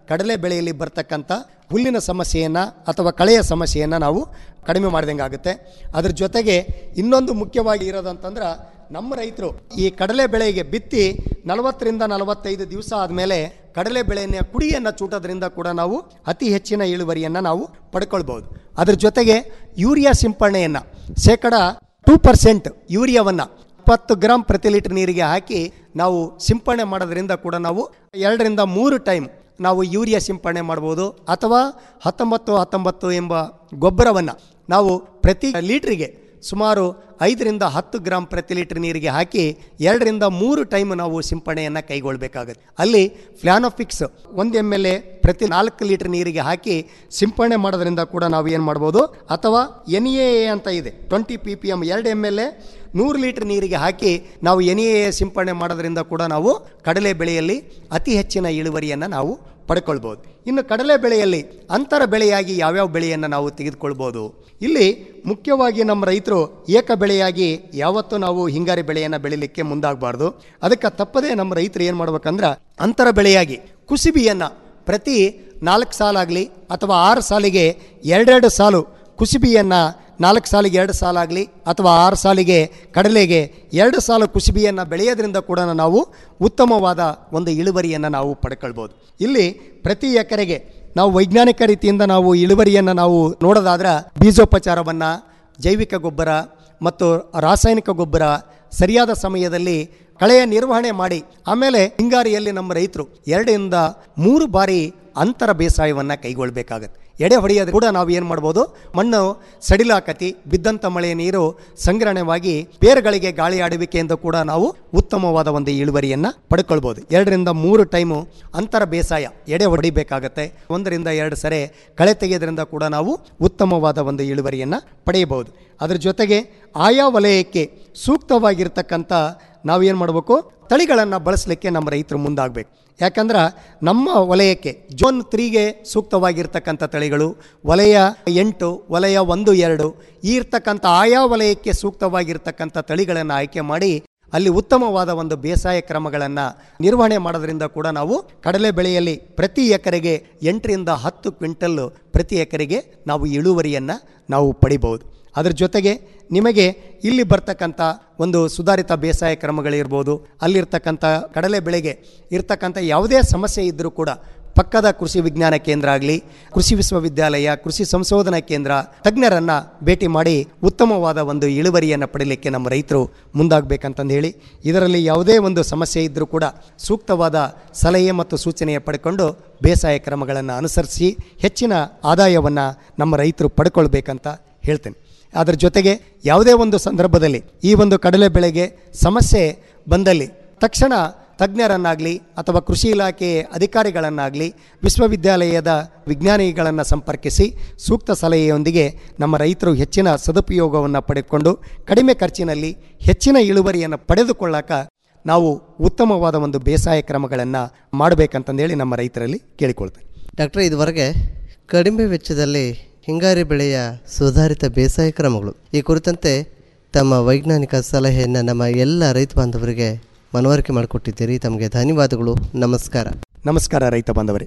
Speaker 21: ಕಡಲೆ ಬೆಳೆಯಲ್ಲಿ ಬರ್ತಕ್ಕಂಥ ಹುಲ್ಲಿನ ಸಮಸ್ಯೆಯನ್ನು ಅಥವಾ ಕಳೆಯ ಸಮಸ್ಯೆಯನ್ನು ನಾವು ಕಡಿಮೆ ಮಾಡಿದಂಗೆ ಆಗುತ್ತೆ ಅದ್ರ ಜೊತೆಗೆ ಇನ್ನೊಂದು ಮುಖ್ಯವಾಗಿ ಇರೋದಂತಂದ್ರೆ ನಮ್ಮ ರೈತರು ಈ ಕಡಲೆ ಬೆಳೆಗೆ ಬಿತ್ತಿ ನಲವತ್ತರಿಂದ ನಲವತ್ತೈದು ದಿವಸ ಆದಮೇಲೆ ಕಡಲೆ ಬೆಳೆಯ ಕುಡಿಯನ್ನು ಚೂಟೋದ್ರಿಂದ ಕೂಡ ನಾವು ಅತಿ ಹೆಚ್ಚಿನ ಇಳುವರಿಯನ್ನು ನಾವು ಪಡ್ಕೊಳ್ಬೋದು ಅದ್ರ ಜೊತೆಗೆ ಯೂರಿಯಾ ಸಿಂಪರಣೆಯನ್ನು ಶೇಕಡ ಟೂ ಪರ್ಸೆಂಟ್ ಯೂರಿಯಾವನ್ನು ಇಪ್ಪತ್ತು ಗ್ರಾಮ್ ಪ್ರತಿ ಲೀಟರ್ ನೀರಿಗೆ ಹಾಕಿ ನಾವು ಸಿಂಪರಣೆ ಮಾಡೋದ್ರಿಂದ ಕೂಡ ನಾವು ಎರಡರಿಂದ ಮೂರು ಟೈಮ್ ನಾವು ಯೂರಿಯಾ ಸಿಂಪರಣೆ ಮಾಡ್ಬೋದು ಅಥವಾ ಹತ್ತೊಂಬತ್ತು ಹತ್ತೊಂಬತ್ತು ಎಂಬ ಗೊಬ್ಬರವನ್ನು ನಾವು ಪ್ರತಿ ಲೀಟ್ರಿಗೆ ಸುಮಾರು ಐದರಿಂದ ಹತ್ತು ಗ್ರಾಮ್ ಪ್ರತಿ ಲೀಟರ್ ನೀರಿಗೆ ಹಾಕಿ ಎರಡರಿಂದ ಮೂರು ಟೈಮ್ ನಾವು ಸಿಂಪರಣೆಯನ್ನು ಕೈಗೊಳ್ಳಬೇಕಾಗುತ್ತೆ ಅಲ್ಲಿ ಫ್ಲಾನೋಫಿಕ್ಸ್ ಒಂದು ಎಮ್ ಎಲ್ ಎ ಪ್ರತಿ ನಾಲ್ಕು ಲೀಟರ್ ನೀರಿಗೆ ಹಾಕಿ ಸಿಂಪರಣೆ ಮಾಡೋದ್ರಿಂದ ಕೂಡ ನಾವು ಏನು ಮಾಡ್ಬೋದು ಅಥವಾ ಎನ್ ಎ ಅಂತ ಇದೆ ಟ್ವೆಂಟಿ ಪಿ ಪಿ ಎಮ್ ಎರಡು ಎಮ್ ಎಲ್ ಎ ನೂರು ಲೀಟರ್ ನೀರಿಗೆ ಹಾಕಿ ನಾವು ಎನ್ ಎ ಸಿಂಪರಣೆ ಮಾಡೋದ್ರಿಂದ ಕೂಡ ನಾವು ಕಡಲೆ ಬೆಳೆಯಲ್ಲಿ ಅತಿ ಹೆಚ್ಚಿನ ಇಳುವರಿಯನ್ನು ನಾವು ಪಡ್ಕೊಳ್ಬೋದು ಇನ್ನು ಕಡಲೆ ಬೆಳೆಯಲ್ಲಿ ಅಂತರ ಬೆಳೆಯಾಗಿ ಯಾವ್ಯಾವ ಬೆಳೆಯನ್ನು ನಾವು ತೆಗೆದುಕೊಳ್ಬೋದು ಇಲ್ಲಿ ಮುಖ್ಯವಾಗಿ ನಮ್ಮ ರೈತರು ಏಕ ಬೆಳೆಯಾಗಿ ಯಾವತ್ತೂ ನಾವು ಹಿಂಗಾರಿ ಬೆಳೆಯನ್ನು ಬೆಳಿಲಿಕ್ಕೆ ಮುಂದಾಗಬಾರ್ದು ಅದಕ್ಕೆ ತಪ್ಪದೇ ನಮ್ಮ ರೈತರು ಏನು ಮಾಡ್ಬೇಕಂದ್ರೆ ಅಂತರ ಬೆಳೆಯಾಗಿ ಕುಸಿಬಿಯನ್ನು ಪ್ರತಿ ನಾಲ್ಕು ಸಾಲಾಗಲಿ ಅಥವಾ ಆರು ಸಾಲಿಗೆ ಎರಡೆರಡು ಸಾಲು ಕುಸಿಬಿಯನ್ನು ನಾಲ್ಕು ಸಾಲಿಗೆ ಎರಡು ಸಾಲಾಗಲಿ ಅಥವಾ ಆರು ಸಾಲಿಗೆ ಕಡಲೆಗೆ ಎರಡು ಸಾಲು ಕುಸಿಬಿಯನ್ನು ಬೆಳೆಯೋದ್ರಿಂದ ಕೂಡ ನಾವು ಉತ್ತಮವಾದ ಒಂದು ಇಳುವರಿಯನ್ನು ನಾವು ಪಡ್ಕೊಳ್ಬೋದು ಇಲ್ಲಿ ಪ್ರತಿ ಎಕರೆಗೆ ನಾವು ವೈಜ್ಞಾನಿಕ ರೀತಿಯಿಂದ ನಾವು ಇಳುವರಿಯನ್ನು ನಾವು ನೋಡೋದಾದ್ರೆ ಬೀಜೋಪಚಾರವನ್ನು ಜೈವಿಕ ಗೊಬ್ಬರ ಮತ್ತು ರಾಸಾಯನಿಕ ಗೊಬ್ಬರ ಸರಿಯಾದ ಸಮಯದಲ್ಲಿ ಕಳೆಯ ನಿರ್ವಹಣೆ ಮಾಡಿ ಆಮೇಲೆ ಹಿಂಗಾರಿಯಲ್ಲಿ ನಮ್ಮ ರೈತರು ಎರಡರಿಂದ ಮೂರು ಬಾರಿ ಅಂತರ ಬೇಸಾಯವನ್ನು ಕೈಗೊಳ್ಳಬೇಕಾಗತ್ತೆ ಎಡೆ ಹೊಡೆಯೋದು ಕೂಡ ನಾವು ಏನು ಮಾಡ್ಬೋದು ಮಣ್ಣು ಸಡಿಲಾಕತಿ ಬಿದ್ದಂಥ ಮಳೆಯ ನೀರು ಸಂಗ್ರಹಣೆವಾಗಿ ಬೇರುಗಳಿಗೆ ಗಾಳಿ ಆಡುವಿಕೆಯಿಂದ ಕೂಡ ನಾವು ಉತ್ತಮವಾದ ಒಂದು ಇಳುವರಿಯನ್ನು ಪಡ್ಕೊಳ್ಬೋದು ಎರಡರಿಂದ ಮೂರು ಟೈಮು ಅಂತರ ಬೇಸಾಯ ಎಡೆ ಹೊಡಿಬೇಕಾಗತ್ತೆ ಒಂದರಿಂದ ಎರಡು ಸರೆ ಕಳೆ ತೆಗೆಯೋದ್ರಿಂದ ಕೂಡ ನಾವು ಉತ್ತಮವಾದ ಒಂದು ಇಳುವರಿಯನ್ನು ಪಡೆಯಬಹುದು ಅದ್ರ ಜೊತೆಗೆ ಆಯಾ ವಲಯಕ್ಕೆ ಸೂಕ್ತವಾಗಿರ್ತಕ್ಕಂಥ ನಾವೇನು ಮಾಡಬೇಕು ತಳಿಗಳನ್ನು ಬಳಸಲಿಕ್ಕೆ ನಮ್ಮ ರೈತರು ಮುಂದಾಗಬೇಕು ಯಾಕಂದ್ರೆ ನಮ್ಮ ವಲಯಕ್ಕೆ ಜೋನ್ ತ್ರೀಗೆ ಸೂಕ್ತವಾಗಿರ್ತಕ್ಕಂಥ ತಳಿಗಳು ವಲಯ ಎಂಟು ವಲಯ ಒಂದು ಎರಡು ಈ ಇರ್ತಕ್ಕಂಥ ಆಯಾ ವಲಯಕ್ಕೆ ಸೂಕ್ತವಾಗಿರ್ತಕ್ಕಂಥ ತಳಿಗಳನ್ನು ಆಯ್ಕೆ ಮಾಡಿ ಅಲ್ಲಿ ಉತ್ತಮವಾದ ಒಂದು ಬೇಸಾಯ ಕ್ರಮಗಳನ್ನು ನಿರ್ವಹಣೆ ಮಾಡೋದ್ರಿಂದ ಕೂಡ ನಾವು ಕಡಲೆ ಬೆಳೆಯಲ್ಲಿ ಪ್ರತಿ ಎಕರೆಗೆ ಎಂಟರಿಂದ ಹತ್ತು ಕ್ವಿಂಟಲ್ಲು ಪ್ರತಿ ಎಕರೆಗೆ ನಾವು ಇಳುವರಿಯನ್ನು ನಾವು ಪಡಿಬೋದು ಅದ್ರ ಜೊತೆಗೆ ನಿಮಗೆ ಇಲ್ಲಿ ಬರ್ತಕ್ಕಂಥ ಒಂದು ಸುಧಾರಿತ ಬೇಸಾಯ ಕ್ರಮಗಳಿರ್ಬೋದು ಅಲ್ಲಿರ್ತಕ್ಕಂಥ ಕಡಲೆ ಬೆಳೆಗೆ ಇರ್ತಕ್ಕಂಥ ಯಾವುದೇ ಸಮಸ್ಯೆ ಇದ್ದರೂ ಕೂಡ ಪಕ್ಕದ ಕೃಷಿ ವಿಜ್ಞಾನ ಕೇಂದ್ರ ಆಗಲಿ ಕೃಷಿ ವಿಶ್ವವಿದ್ಯಾಲಯ ಕೃಷಿ ಸಂಶೋಧನಾ ಕೇಂದ್ರ ತಜ್ಞರನ್ನು ಭೇಟಿ ಮಾಡಿ ಉತ್ತಮವಾದ ಒಂದು ಇಳುವರಿಯನ್ನು ಪಡೀಲಿಕ್ಕೆ ನಮ್ಮ ರೈತರು ಮುಂದಾಗಬೇಕಂತಂದು ಹೇಳಿ ಇದರಲ್ಲಿ ಯಾವುದೇ ಒಂದು ಸಮಸ್ಯೆ ಇದ್ದರೂ ಕೂಡ ಸೂಕ್ತವಾದ ಸಲಹೆ ಮತ್ತು ಸೂಚನೆಯ ಪಡ್ಕೊಂಡು ಬೇಸಾಯ ಕ್ರಮಗಳನ್ನು ಅನುಸರಿಸಿ ಹೆಚ್ಚಿನ ಆದಾಯವನ್ನು ನಮ್ಮ ರೈತರು ಪಡ್ಕೊಳ್ಬೇಕಂತ ಹೇಳ್ತೇನೆ ಅದರ ಜೊತೆಗೆ ಯಾವುದೇ ಒಂದು ಸಂದರ್ಭದಲ್ಲಿ ಈ ಒಂದು ಕಡಲೆ ಬೆಳೆಗೆ ಸಮಸ್ಯೆ ಬಂದಲ್ಲಿ ತಕ್ಷಣ ತಜ್ಞರನ್ನಾಗಲಿ ಅಥವಾ ಕೃಷಿ ಇಲಾಖೆ ಅಧಿಕಾರಿಗಳನ್ನಾಗಲಿ ವಿಶ್ವವಿದ್ಯಾಲಯದ ವಿಜ್ಞಾನಿಗಳನ್ನು ಸಂಪರ್ಕಿಸಿ ಸೂಕ್ತ ಸಲಹೆಯೊಂದಿಗೆ ನಮ್ಮ ರೈತರು ಹೆಚ್ಚಿನ ಸದುಪಯೋಗವನ್ನು ಪಡೆದುಕೊಂಡು ಕಡಿಮೆ ಖರ್ಚಿನಲ್ಲಿ ಹೆಚ್ಚಿನ ಇಳುವರಿಯನ್ನು ಪಡೆದುಕೊಳ್ಳಕ ನಾವು ಉತ್ತಮವಾದ ಒಂದು ಬೇಸಾಯ ಕ್ರಮಗಳನ್ನು ಮಾಡಬೇಕಂತಂದೇಳಿ ನಮ್ಮ ರೈತರಲ್ಲಿ ಕೇಳಿಕೊಳ್ತೇನೆ
Speaker 20: ಡಾಕ್ಟರ್ ಇದುವರೆಗೆ ಕಡಿಮೆ ವೆಚ್ಚದಲ್ಲಿ ಹಿಂಗಾರಿ ಬೆಳೆಯ ಸುಧಾರಿತ ಬೇಸಾಯ ಕ್ರಮಗಳು ಈ ಕುರಿತಂತೆ ತಮ್ಮ ವೈಜ್ಞಾನಿಕ ಸಲಹೆಯನ್ನು ನಮ್ಮ ಎಲ್ಲ ರೈತ ಬಾಂಧವರಿಗೆ ಮನವರಿಕೆ ಮಾಡಿಕೊಟ್ಟಿದ್ದೀರಿ ತಮಗೆ ಧನ್ಯವಾದಗಳು ನಮಸ್ಕಾರ
Speaker 21: ನಮಸ್ಕಾರ ರೈತ ಬಾಂಧವರೇ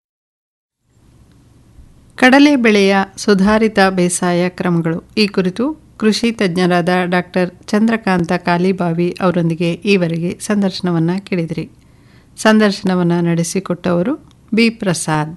Speaker 9: ಕಡಲೆ ಬೆಳೆಯ ಸುಧಾರಿತ ಬೇಸಾಯ ಕ್ರಮಗಳು ಈ ಕುರಿತು ಕೃಷಿ ತಜ್ಞರಾದ ಡಾಕ್ಟರ್ ಚಂದ್ರಕಾಂತ ಕಾಲಿಬಾವಿ ಅವರೊಂದಿಗೆ ಈವರೆಗೆ ಸಂದರ್ಶನವನ್ನು ಕೇಳಿದಿರಿ ಸಂದರ್ಶನವನ್ನು ನಡೆಸಿಕೊಟ್ಟವರು ಬಿ ಪ್ರಸಾದ್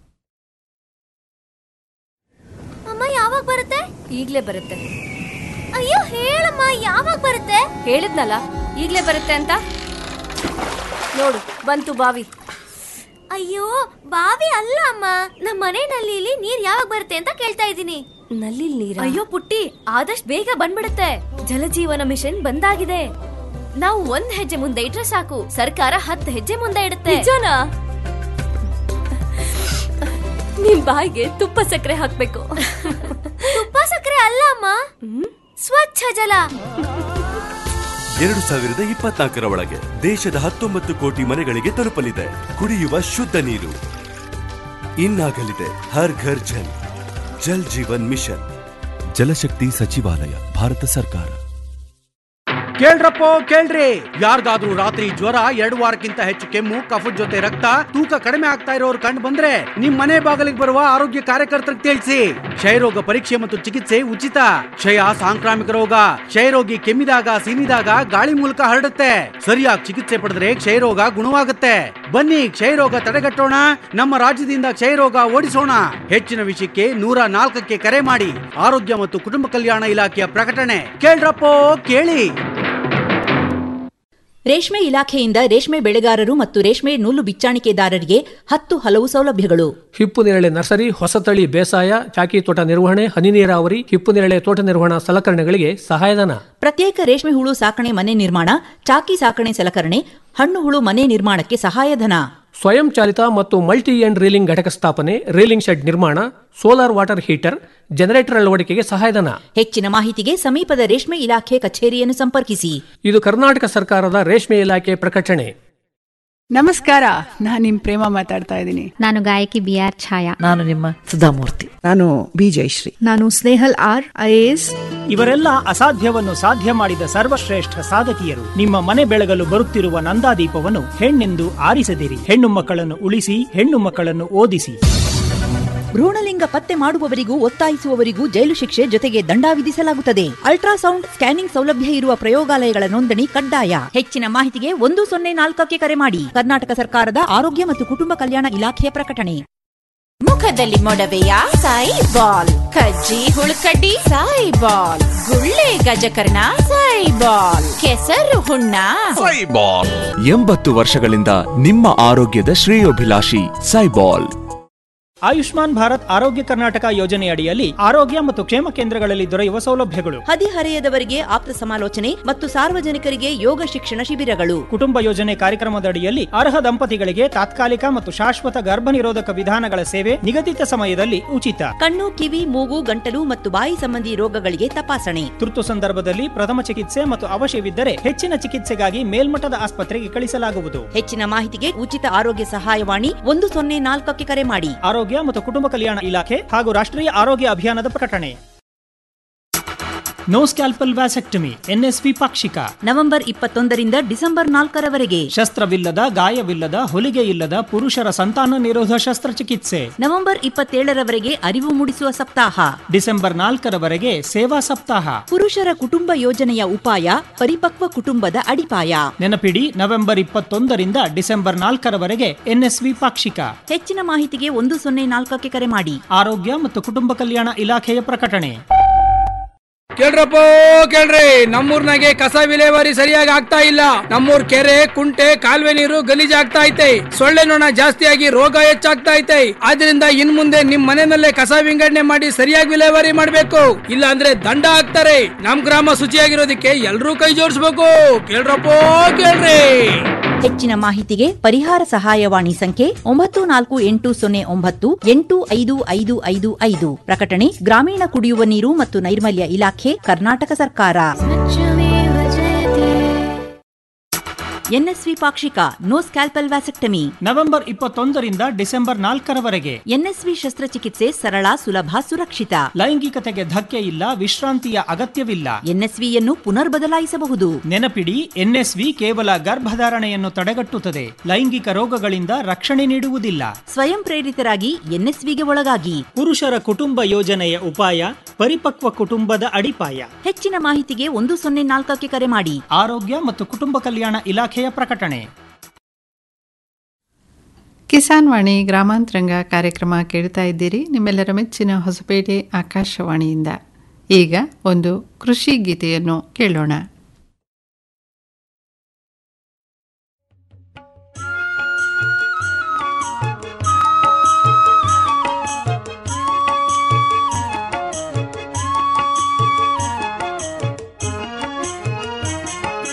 Speaker 1: ಅಮ್ಮ ಯಾವಾಗ ಬರುತ್ತೆ ಈಗ್ಲೇ ಬರುತ್ತೆ ಅಯ್ಯೋ ಹೇಳಮ್ಮ ಯಾವಾಗ ಬರುತ್ತೆ ಹೇಳಿದ್ನಲ್ಲ ಈಗ್ಲೇ ಬರುತ್ತೆ ಅಂತ ನೋಡು ಬಂತು ಬಾವಿ ಅಯ್ಯೋ ಬಾವಿ ಅಲ್ಲ ಅಮ್ಮ ನಮ್ಮ ಮನೆ ನಲ್ಲಿಲಿ ನೀರ್ ಯಾವಾಗ ಬರುತ್ತೆ ಅಂತ ಕೇಳ್ತಾ ಇದ್ದೀನಿ ನಲ್ಲಿ ನೀರ ಅಯ್ಯೋ ಪುಟ್ಟಿ ಆದಷ್ಟು ಬೇಗ ಬಂದ್ಬಿಡುತ್ತೆ ಜಲಜೀವನ ಮಿಷನ್ ಬಂದಾಗಿದೆ ನಾವು ಒಂದ್ ಹೆಜ್ಜೆ ಮುಂದೆ ಇಟ್ರೆ ಸಾಕು ಸರ್ಕಾರ ಹತ್ತು ಹೆಜ್ಜೆ ಮುಂದೆ ಇಡುತ್ತೆ ನಿಜನಾ ನಿಮ್ ಬಾಯಿಗೆ ತುಪ್ಪ ಸಕ್ಕರೆ ಹಾಕ್ಬೇಕು ತುಪ್ಪ ಸಕ್ಕರೆ ಅಲ್ಲ ಅಮ್ಮ ಸ್ವಚ್ಛ ಜಲ
Speaker 22: ಎರಡು ಸಾವಿರದ ಇಪ್ಪತ್ನಾಲ್ಕರ ಒಳಗೆ ದೇಶದ ಹತ್ತೊಂಬತ್ತು ಕೋಟಿ ಮನೆಗಳಿಗೆ ತಲುಪಲಿದೆ ಕುಡಿಯುವ ಶುದ್ಧ ನೀರು ಇನ್ನಾಗಲಿದೆ ಹರ್ ಘರ್ ಜಲ್ ಜಲ್ ಜೀವನ್ ಮಿಷನ್ ಜಲಶಕ್ತಿ ಸಚಿವಾಲಯ ಭಾರತ ಸರ್ಕಾರ
Speaker 2: ಕೇಳ್ರಪ್ಪೋ ಕೇಳ್ರಿ ಯಾರಿಗಾದ್ರೂ ರಾತ್ರಿ ಜ್ವರ ಎರಡು ವಾರಕ್ಕಿಂತ ಹೆಚ್ಚು ಕೆಮ್ಮು ಕಫದ ಜೊತೆ ರಕ್ತ ತೂಕ ಕಡಿಮೆ ಆಗ್ತಾ ಇರೋರು ಕಂಡು ಬಂದ್ರೆ ನಿಮ್ ಮನೆ ಬಾಗಿಲಿಗೆ ಬರುವ ಆರೋಗ್ಯ ಕಾರ್ಯಕರ್ತರಿಗೆ ತಿಳಿಸಿ ಕ್ಷಯರೋಗ ಪರೀಕ್ಷೆ ಮತ್ತು ಚಿಕಿತ್ಸೆ ಉಚಿತ ಕ್ಷಯ ಸಾಂಕ್ರಾಮಿಕ ರೋಗ ಕ್ಷಯರೋಗಿ ಕೆಮ್ಮಿದಾಗ ಸೀನಿದಾಗ ಗಾಳಿ ಮೂಲಕ ಹರಡುತ್ತೆ ಸರಿಯಾಗಿ ಚಿಕಿತ್ಸೆ ಪಡೆದ್ರೆ ಕ್ಷಯರೋಗ ಗುಣವಾಗುತ್ತೆ ಬನ್ನಿ ಕ್ಷಯರೋಗ ತಡೆಗಟ್ಟೋಣ ನಮ್ಮ ರಾಜ್ಯದಿಂದ ಕ್ಷಯರೋಗ ಓಡಿಸೋಣ ಹೆಚ್ಚಿನ ವಿಷಯಕ್ಕೆ ನೂರ ನಾಲ್ಕಕ್ಕೆ ಕರೆ ಮಾಡಿ ಆರೋಗ್ಯ ಮತ್ತು ಕುಟುಂಬ ಕಲ್ಯಾಣ ಇಲಾಖೆಯ ಪ್ರಕಟಣೆ ಕೇಳ್ರಪ್ಪೋ ಕೇಳಿ
Speaker 3: ರೇಷ್ಮೆ ಇಲಾಖೆಯಿಂದ ರೇಷ್ಮೆ ಬೆಳೆಗಾರರು ಮತ್ತು ರೇಷ್ಮೆ ನೂಲು ಬಿಚ್ಚಾಣಿಕೆದಾರರಿಗೆ ಹತ್ತು ಹಲವು ಸೌಲಭ್ಯಗಳು
Speaker 23: ಹಿಪ್ಪು ನೇರಳೆ ನರ್ಸರಿ ಹೊಸತಳಿ ಬೇಸಾಯ ಚಾಕಿ ತೋಟ ನಿರ್ವಹಣೆ ಹನಿ ನೀರಾವರಿ ಹಿಪ್ಪು ನೇರಳೆ ತೋಟ ನಿರ್ವಹಣಾ ಸಲಕರಣೆಗಳಿಗೆ ಸಹಾಯಧನ
Speaker 3: ಪ್ರತ್ಯೇಕ ರೇಷ್ಮೆ ಹುಳು ಸಾಕಣೆ ಮನೆ ನಿರ್ಮಾಣ ಚಾಕಿ ಸಾಕಣೆ ಸಲಕರಣೆ ಹಣ್ಣು ಹುಳು ಮನೆ ನಿರ್ಮಾಣಕ್ಕೆ ಸಹಾಯಧನ
Speaker 23: ಸ್ವಯಂ ಚಾಲಿತ ಮತ್ತು ಮಲ್ಟಿ ಎಂಡ್ ರೀಲಿಂಗ್ ಘಟಕ ಸ್ಥಾಪನೆ ರೀಲಿಂಗ್ ಶೆಡ್ ನಿರ್ಮಾಣ ಸೋಲಾರ್ ವಾಟರ್ ಹೀಟರ್ ಜನರೇಟರ್ ಅಳವಡಿಕೆಗೆ ಸಹಾಯಧನ
Speaker 3: ಹೆಚ್ಚಿನ ಮಾಹಿತಿಗೆ ಸಮೀಪದ ರೇಷ್ಮೆ ಇಲಾಖೆ ಕಚೇರಿಯನ್ನು ಸಂಪರ್ಕಿಸಿ
Speaker 23: ಇದು ಕರ್ನಾಟಕ ಸರ್ಕಾರದ ರೇಷ್ಮೆ ಇಲಾಖೆ ಪ್ರಕಟಣೆ
Speaker 24: ನಮಸ್ಕಾರ ನಾನು ನಿಮ್ ಪ್ರೇಮ ಮಾತಾಡ್ತಾ ಇದ್ದೀನಿ
Speaker 25: ನಾನು ಗಾಯಕಿ ಬಿ ಆರ್ ಛಾಯಾ
Speaker 26: ನಾನು ನಿಮ್ಮ ಸುಧಾಮೂರ್ತಿ ನಾನು ಬಿ ಜಯಶ್ರೀ
Speaker 25: ನಾನು ಸ್ನೇಹಲ್ ಆರ್ ಐಎಎಸ್
Speaker 27: ಇವರೆಲ್ಲ ಅಸಾಧ್ಯವನ್ನು ಸಾಧ್ಯ ಮಾಡಿದ ಸರ್ವಶ್ರೇಷ್ಠ ಸಾಧಕಿಯರು ನಿಮ್ಮ ಮನೆ ಬೆಳಗಲು ಬರುತ್ತಿರುವ ನಂದಾದೀಪವನ್ನು ಹೆಣ್ಣೆಂದು ಆರಿಸದಿರಿ ಹೆಣ್ಣು ಮಕ್ಕಳನ್ನು ಉಳಿಸಿ ಹೆಣ್ಣು ಮಕ್ಕಳನ್ನು ಓದಿಸಿ
Speaker 3: ಭ್ರೂಣಲಿಂಗ ಪತ್ತೆ ಮಾಡುವವರಿಗೂ ಒತ್ತಾಯಿಸುವವರಿಗೂ ಜೈಲು ಶಿಕ್ಷೆ ಜೊತೆಗೆ ದಂಡ ವಿಧಿಸಲಾಗುತ್ತದೆ ಅಲ್ಟ್ರಾಸೌಂಡ್ ಸ್ಕ್ಯಾನಿಂಗ್ ಸೌಲಭ್ಯ ಇರುವ ಪ್ರಯೋಗಾಲಯಗಳ ನೋಂದಣಿ ಕಡ್ಡಾಯ ಹೆಚ್ಚಿನ ಮಾಹಿತಿಗೆ ಒಂದು ಸೊನ್ನೆ ನಾಲ್ಕಕ್ಕೆ ಕರೆ ಮಾಡಿ ಕರ್ನಾಟಕ ಸರ್ಕಾರದ ಆರೋಗ್ಯ ಮತ್ತು ಕುಟುಂಬ ಕಲ್ಯಾಣ ಇಲಾಖೆಯ ಪ್ರಕಟಣೆ
Speaker 28: ಮುಖದಲ್ಲಿ ಮೊಡವೆಯ ಸಾಯಿ ಬಾಲ್ ಕಜ್ಜಿ ಹುಳುಕಡ್ಡಿ ಸಾಯಿ ಬಾಲ್ ಗುಳ್ಳೆ ಗಜಕರ್ಣ ಸಾಯಿ ಬಾಲ್ ಕೆಸರು ಹುಣ್ಣ
Speaker 29: ಸೈಬಾಲ್ ಎಂಬತ್ತು ವರ್ಷಗಳಿಂದ ನಿಮ್ಮ ಆರೋಗ್ಯದ ಶ್ರೇಯೋಭಿಲಾಷಿ ಸೈಬಾಲ್
Speaker 27: ಆಯುಷ್ಮಾನ್ ಭಾರತ್ ಆರೋಗ್ಯ ಕರ್ನಾಟಕ ಯೋಜನೆ ಅಡಿಯಲ್ಲಿ ಆರೋಗ್ಯ ಮತ್ತು ಕ್ಷೇಮ ಕೇಂದ್ರಗಳಲ್ಲಿ ದೊರೆಯುವ ಸೌಲಭ್ಯಗಳು
Speaker 3: ಹದಿಹರೆಯದವರಿಗೆ ಆಪ್ತ ಸಮಾಲೋಚನೆ ಮತ್ತು ಸಾರ್ವಜನಿಕರಿಗೆ ಯೋಗ ಶಿಕ್ಷಣ ಶಿಬಿರಗಳು
Speaker 27: ಕುಟುಂಬ ಯೋಜನೆ ಕಾರ್ಯಕ್ರಮದ ಅಡಿಯಲ್ಲಿ ಅರ್ಹ ದಂಪತಿಗಳಿಗೆ ತಾತ್ಕಾಲಿಕ ಮತ್ತು ಶಾಶ್ವತ ಗರ್ಭ ನಿರೋಧಕ ವಿಧಾನಗಳ ಸೇವೆ ನಿಗದಿತ ಸಮಯದಲ್ಲಿ ಉಚಿತ
Speaker 3: ಕಣ್ಣು ಕಿವಿ ಮೂಗು ಗಂಟಲು ಮತ್ತು ಬಾಯಿ ಸಂಬಂಧಿ ರೋಗಗಳಿಗೆ ತಪಾಸಣೆ
Speaker 27: ತುರ್ತು ಸಂದರ್ಭದಲ್ಲಿ ಪ್ರಥಮ ಚಿಕಿತ್ಸೆ ಮತ್ತು ಅವಶ್ಯವಿದ್ದರೆ ಹೆಚ್ಚಿನ ಚಿಕಿತ್ಸೆಗಾಗಿ ಮೇಲ್ಮಟ್ಟದ ಆಸ್ಪತ್ರೆಗೆ ಕಳಿಸಲಾಗುವುದು
Speaker 3: ಹೆಚ್ಚಿನ ಮಾಹಿತಿಗೆ ಉಚಿತ ಆರೋಗ್ಯ ಸಹಾಯವಾಣಿ ಒಂದು ಸೊನ್ನೆ ನಾಲ್ಕಕ್ಕೆ ಕರೆ ಮಾಡಿ
Speaker 27: ಆರೋಗ್ಯ ಮತ್ತು ಕುಟುಂಬ ಕಲ್ಯಾಣ ಇಲಾಖೆ ಹಾಗೂ ರಾಷ್ಟ್ರೀಯ ಆರೋಗ್ಯ ಅಭಿಯಾನದ ಪ್ರಕಟಣೆ ನೋ ಸ್ಕ್ಯಾಲ್ಪಲ್ ವ್ಯಾಸೆಕ್ಟಮಿ ಎನ್ಎಸ್ವಿ ಪಾಕ್ಷಿಕ
Speaker 3: ನವೆಂಬರ್ ಇಪ್ಪತ್ತೊಂದರಿಂದ ಡಿಸೆಂಬರ್ ನಾಲ್ಕರವರೆಗೆ
Speaker 27: ಶಸ್ತ್ರವಿಲ್ಲದ ಗಾಯವಿಲ್ಲದ ಹೊಲಿಗೆ ಇಲ್ಲದ ಪುರುಷರ ಸಂತಾನ ನಿರೋಧ ಶಸ್ತ್ರಚಿಕಿತ್ಸೆ
Speaker 3: ನವೆಂಬರ್ ಇಪ್ಪತ್ತೇಳರವರೆಗೆ ಅರಿವು ಮೂಡಿಸುವ ಸಪ್ತಾಹ
Speaker 27: ಡಿಸೆಂಬರ್ ನಾಲ್ಕರವರೆಗೆ ಸೇವಾ ಸಪ್ತಾಹ
Speaker 3: ಪುರುಷರ ಕುಟುಂಬ ಯೋಜನೆಯ ಉಪಾಯ ಪರಿಪಕ್ವ ಕುಟುಂಬದ ಅಡಿಪಾಯ
Speaker 27: ನೆನಪಿಡಿ ನವೆಂಬರ್ ಇಪ್ಪತ್ತೊಂದರಿಂದ ಡಿಸೆಂಬರ್ ನಾಲ್ಕರವರೆಗೆ ಎನ್ಎಸ್ವಿ ಪಾಕ್ಷಿಕ
Speaker 3: ಹೆಚ್ಚಿನ ಮಾಹಿತಿಗೆ ಒಂದು ಸೊನ್ನೆ ನಾಲ್ಕಕ್ಕೆ ಕರೆ ಮಾಡಿ
Speaker 27: ಆರೋಗ್ಯ ಮತ್ತು ಕುಟುಂಬ ಕಲ್ಯಾಣ ಇಲಾಖೆಯ ಪ್ರಕಟಣೆ
Speaker 30: ಕೇಳ್ರಪ್ಪ ಕೇಳ್ರಿ ನಮ್ಮೂರ್ನಾಗೆ ಕಸ ವಿಲೇವಾರಿ ಸರಿಯಾಗಿ ಆಗ್ತಾ ಇಲ್ಲ ನಮ್ಮೂರ್ ಕೆರೆ ಕುಂಟೆ ಕಾಲುವೆ ನೀರು ಗಲೀಜಾಗ್ತಾ ಐತೆ ಸೊಳ್ಳೆ ನೊಣ ಜಾಸ್ತಿಯಾಗಿ ರೋಗ ಹೆಚ್ಚಾಗ್ತಾ ಐತೆ ಆದ್ರಿಂದ ಇನ್ ಮುಂದೆ ನಿಮ್ ಮನೆಯಲ್ಲೇ ಕಸ ವಿಂಗಡಣೆ ಮಾಡಿ ಸರಿಯಾಗಿ ವಿಲೇವಾರಿ ಮಾಡ್ಬೇಕು ಇಲ್ಲ ಅಂದ್ರೆ ದಂಡ ಹಾಕ್ತಾರೆ ನಮ್ ಗ್ರಾಮ ಶುಚಿಯಾಗಿರೋದಕ್ಕೆ ಎಲ್ರೂ ಕೈ ಜೋಡಿಸ್ಬೇಕು ಕೇಳ್ರಪ್ಪ ಕೇಳ್ರಿ
Speaker 3: ಹೆಚ್ಚಿನ ಮಾಹಿತಿಗೆ ಪರಿಹಾರ ಸಹಾಯವಾಣಿ ಸಂಖ್ಯೆ ಒಂಬತ್ತು ನಾಲ್ಕು ಎಂಟು ಸೊನ್ನೆ ಒಂಬತ್ತು ಎಂಟು ಐದು ಐದು ಐದು ಐದು ಪ್ರಕಟಣೆ ಗ್ರಾಮೀಣ ಕುಡಿಯುವ ನೀರು ಮತ್ತು ನೈರ್ಮಲ್ಯ ಇಲಾಖೆ ಕರ್ನಾಟಕ ಸರ್ಕಾರ ಎನ್ಎಸ್ವಿ ಪಾಕ್ಷಿಕ ನೋ ಸ್ಕ್ಯಾಲ್ಪಲ್ ವ್ಯಾಸೆಕ್ಟಮಿ
Speaker 27: ನವೆಂಬರ್ ಇಪ್ಪತ್ತೊಂದರಿಂದ ಡಿಸೆಂಬರ್ ನಾಲ್ಕರವರೆಗೆ
Speaker 3: ಎನ್ಎಸ್ವಿ ಶಸ್ತ್ರಚಿಕಿತ್ಸೆ ಸರಳ ಸುಲಭ ಸುರಕ್ಷಿತ
Speaker 27: ಲೈಂಗಿಕತೆಗೆ ಧಕ್ಕೆ ಇಲ್ಲ ವಿಶ್ರಾಂತಿಯ ಅಗತ್ಯವಿಲ್ಲ
Speaker 3: ಎನ್ಎಸ್ವಿಯನ್ನು ಪುನರ್ ಬದಲಾಯಿಸಬಹುದು
Speaker 27: ನೆನಪಿಡಿ ಎನ್ಎಸ್ವಿ ಕೇವಲ ಗರ್ಭಧಾರಣೆಯನ್ನು ತಡೆಗಟ್ಟುತ್ತದೆ ಲೈಂಗಿಕ ರೋಗಗಳಿಂದ ರಕ್ಷಣೆ ನೀಡುವುದಿಲ್ಲ
Speaker 3: ಸ್ವಯಂ ಪ್ರೇರಿತರಾಗಿ ಎನ್ಎಸ್ವಿಗೆ ಒಳಗಾಗಿ
Speaker 27: ಪುರುಷರ ಕುಟುಂಬ ಯೋಜನೆಯ ಉಪಾಯ ಪರಿಪಕ್ವ ಕುಟುಂಬದ ಅಡಿಪಾಯ
Speaker 3: ಹೆಚ್ಚಿನ ಮಾಹಿತಿಗೆ ಒಂದು ಸೊನ್ನೆ ನಾಲ್ಕಕ್ಕೆ ಕರೆ ಮಾಡಿ
Speaker 27: ಆರೋಗ್ಯ ಮತ್ತು ಕುಟುಂಬ ಕಲ್ಯಾಣ ಇಲಾಖೆಯ ಪ್ರಕಟಣೆ
Speaker 9: ಕಿಸಾನ್ ವಾಣಿ ಗ್ರಾಮಾಂತರಂಗ ಕಾರ್ಯಕ್ರಮ ಕೇಳ್ತಾ ಇದ್ದೀರಿ ನಿಮ್ಮೆಲ್ಲರ ಮೆಚ್ಚಿನ ಹೊಸಪೇಟೆ ಆಕಾಶವಾಣಿಯಿಂದ ಈಗ ಒಂದು ಕೃಷಿ ಗೀತೆಯನ್ನು ಕೇಳೋಣ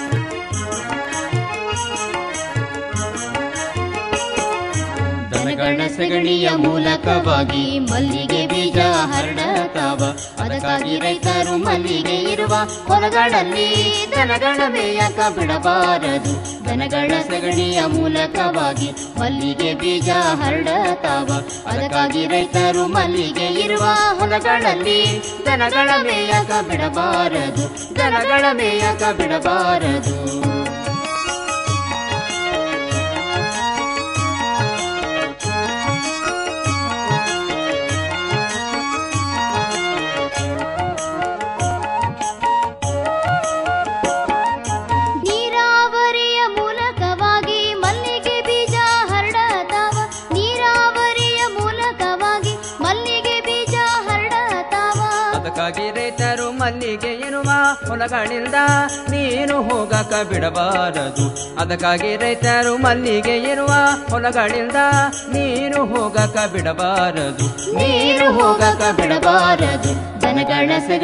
Speaker 31: ದನಗಳ
Speaker 4: ದನಗಳ ಸಗಣಿಯ ಮೂಲಕವಾಗಿ ಮಲ್ಲಿಗೆ ಬೀಜ ಹರಡತಾವ ಅದಕ್ಕಾಗಿ ರೈತರು ಮಲ್ಲಿಗೆ ಇರುವ ಹೊಲಗಳಲ್ಲಿ ದನಗಳ ಮೇಯಕ ಬಿಡಬಾರದು ದನಗಳ ಸಗಣಿಯ ಮೂಲಕವಾಗಿ ಮಲ್ಲಿಗೆ ಬೀಜ ಹರಡತಾವ ಅದಕ್ಕಾಗಿ ರೈತರು ಮಲ್ಲಿಗೆ ಇರುವ ಹೊಲಗಳಲ್ಲಿ ದನಗಳ ಮೇಯಕ ಬಿಡಬಾರದು ದನಗಳ ಮೇಯಕ ಬಿಡಬಾರದು ನೀರಾವರಿಯ ಮೂಲಕವಾಗಿ ಮಲ್ಲಿಗೆ ಬೀಜ ಹರಡತಾವ ನೀರಾವರಿಯ ಮೂಲಕವಾಗಿ ಮಲ್ಲಿಗೆ ಬೀಜ ಹರಡತಾವ
Speaker 5: ಅದಕ್ಕಾಗಿ ರೈತರು ಮಲ್ಲಿಗೆ ಎನ್ನುವ ಹೊಲಗಳಿಂದ ನೀನು ಹೋಗಕ ಬಿಡಬಾರದು ಅದಕ್ಕಾಗಿ ರೈತರು ಮಲ್ಲಿಗೆ ಇರುವ ಹೊಲಗಳಿಂದ ನೀನು ಹೋಗಕ ಬಿಡಬಾರದು
Speaker 4: ನೀರು ಹೋಗಕ ಬಿಡಬಾರದು ದನಗಳ ಸಗಣಿ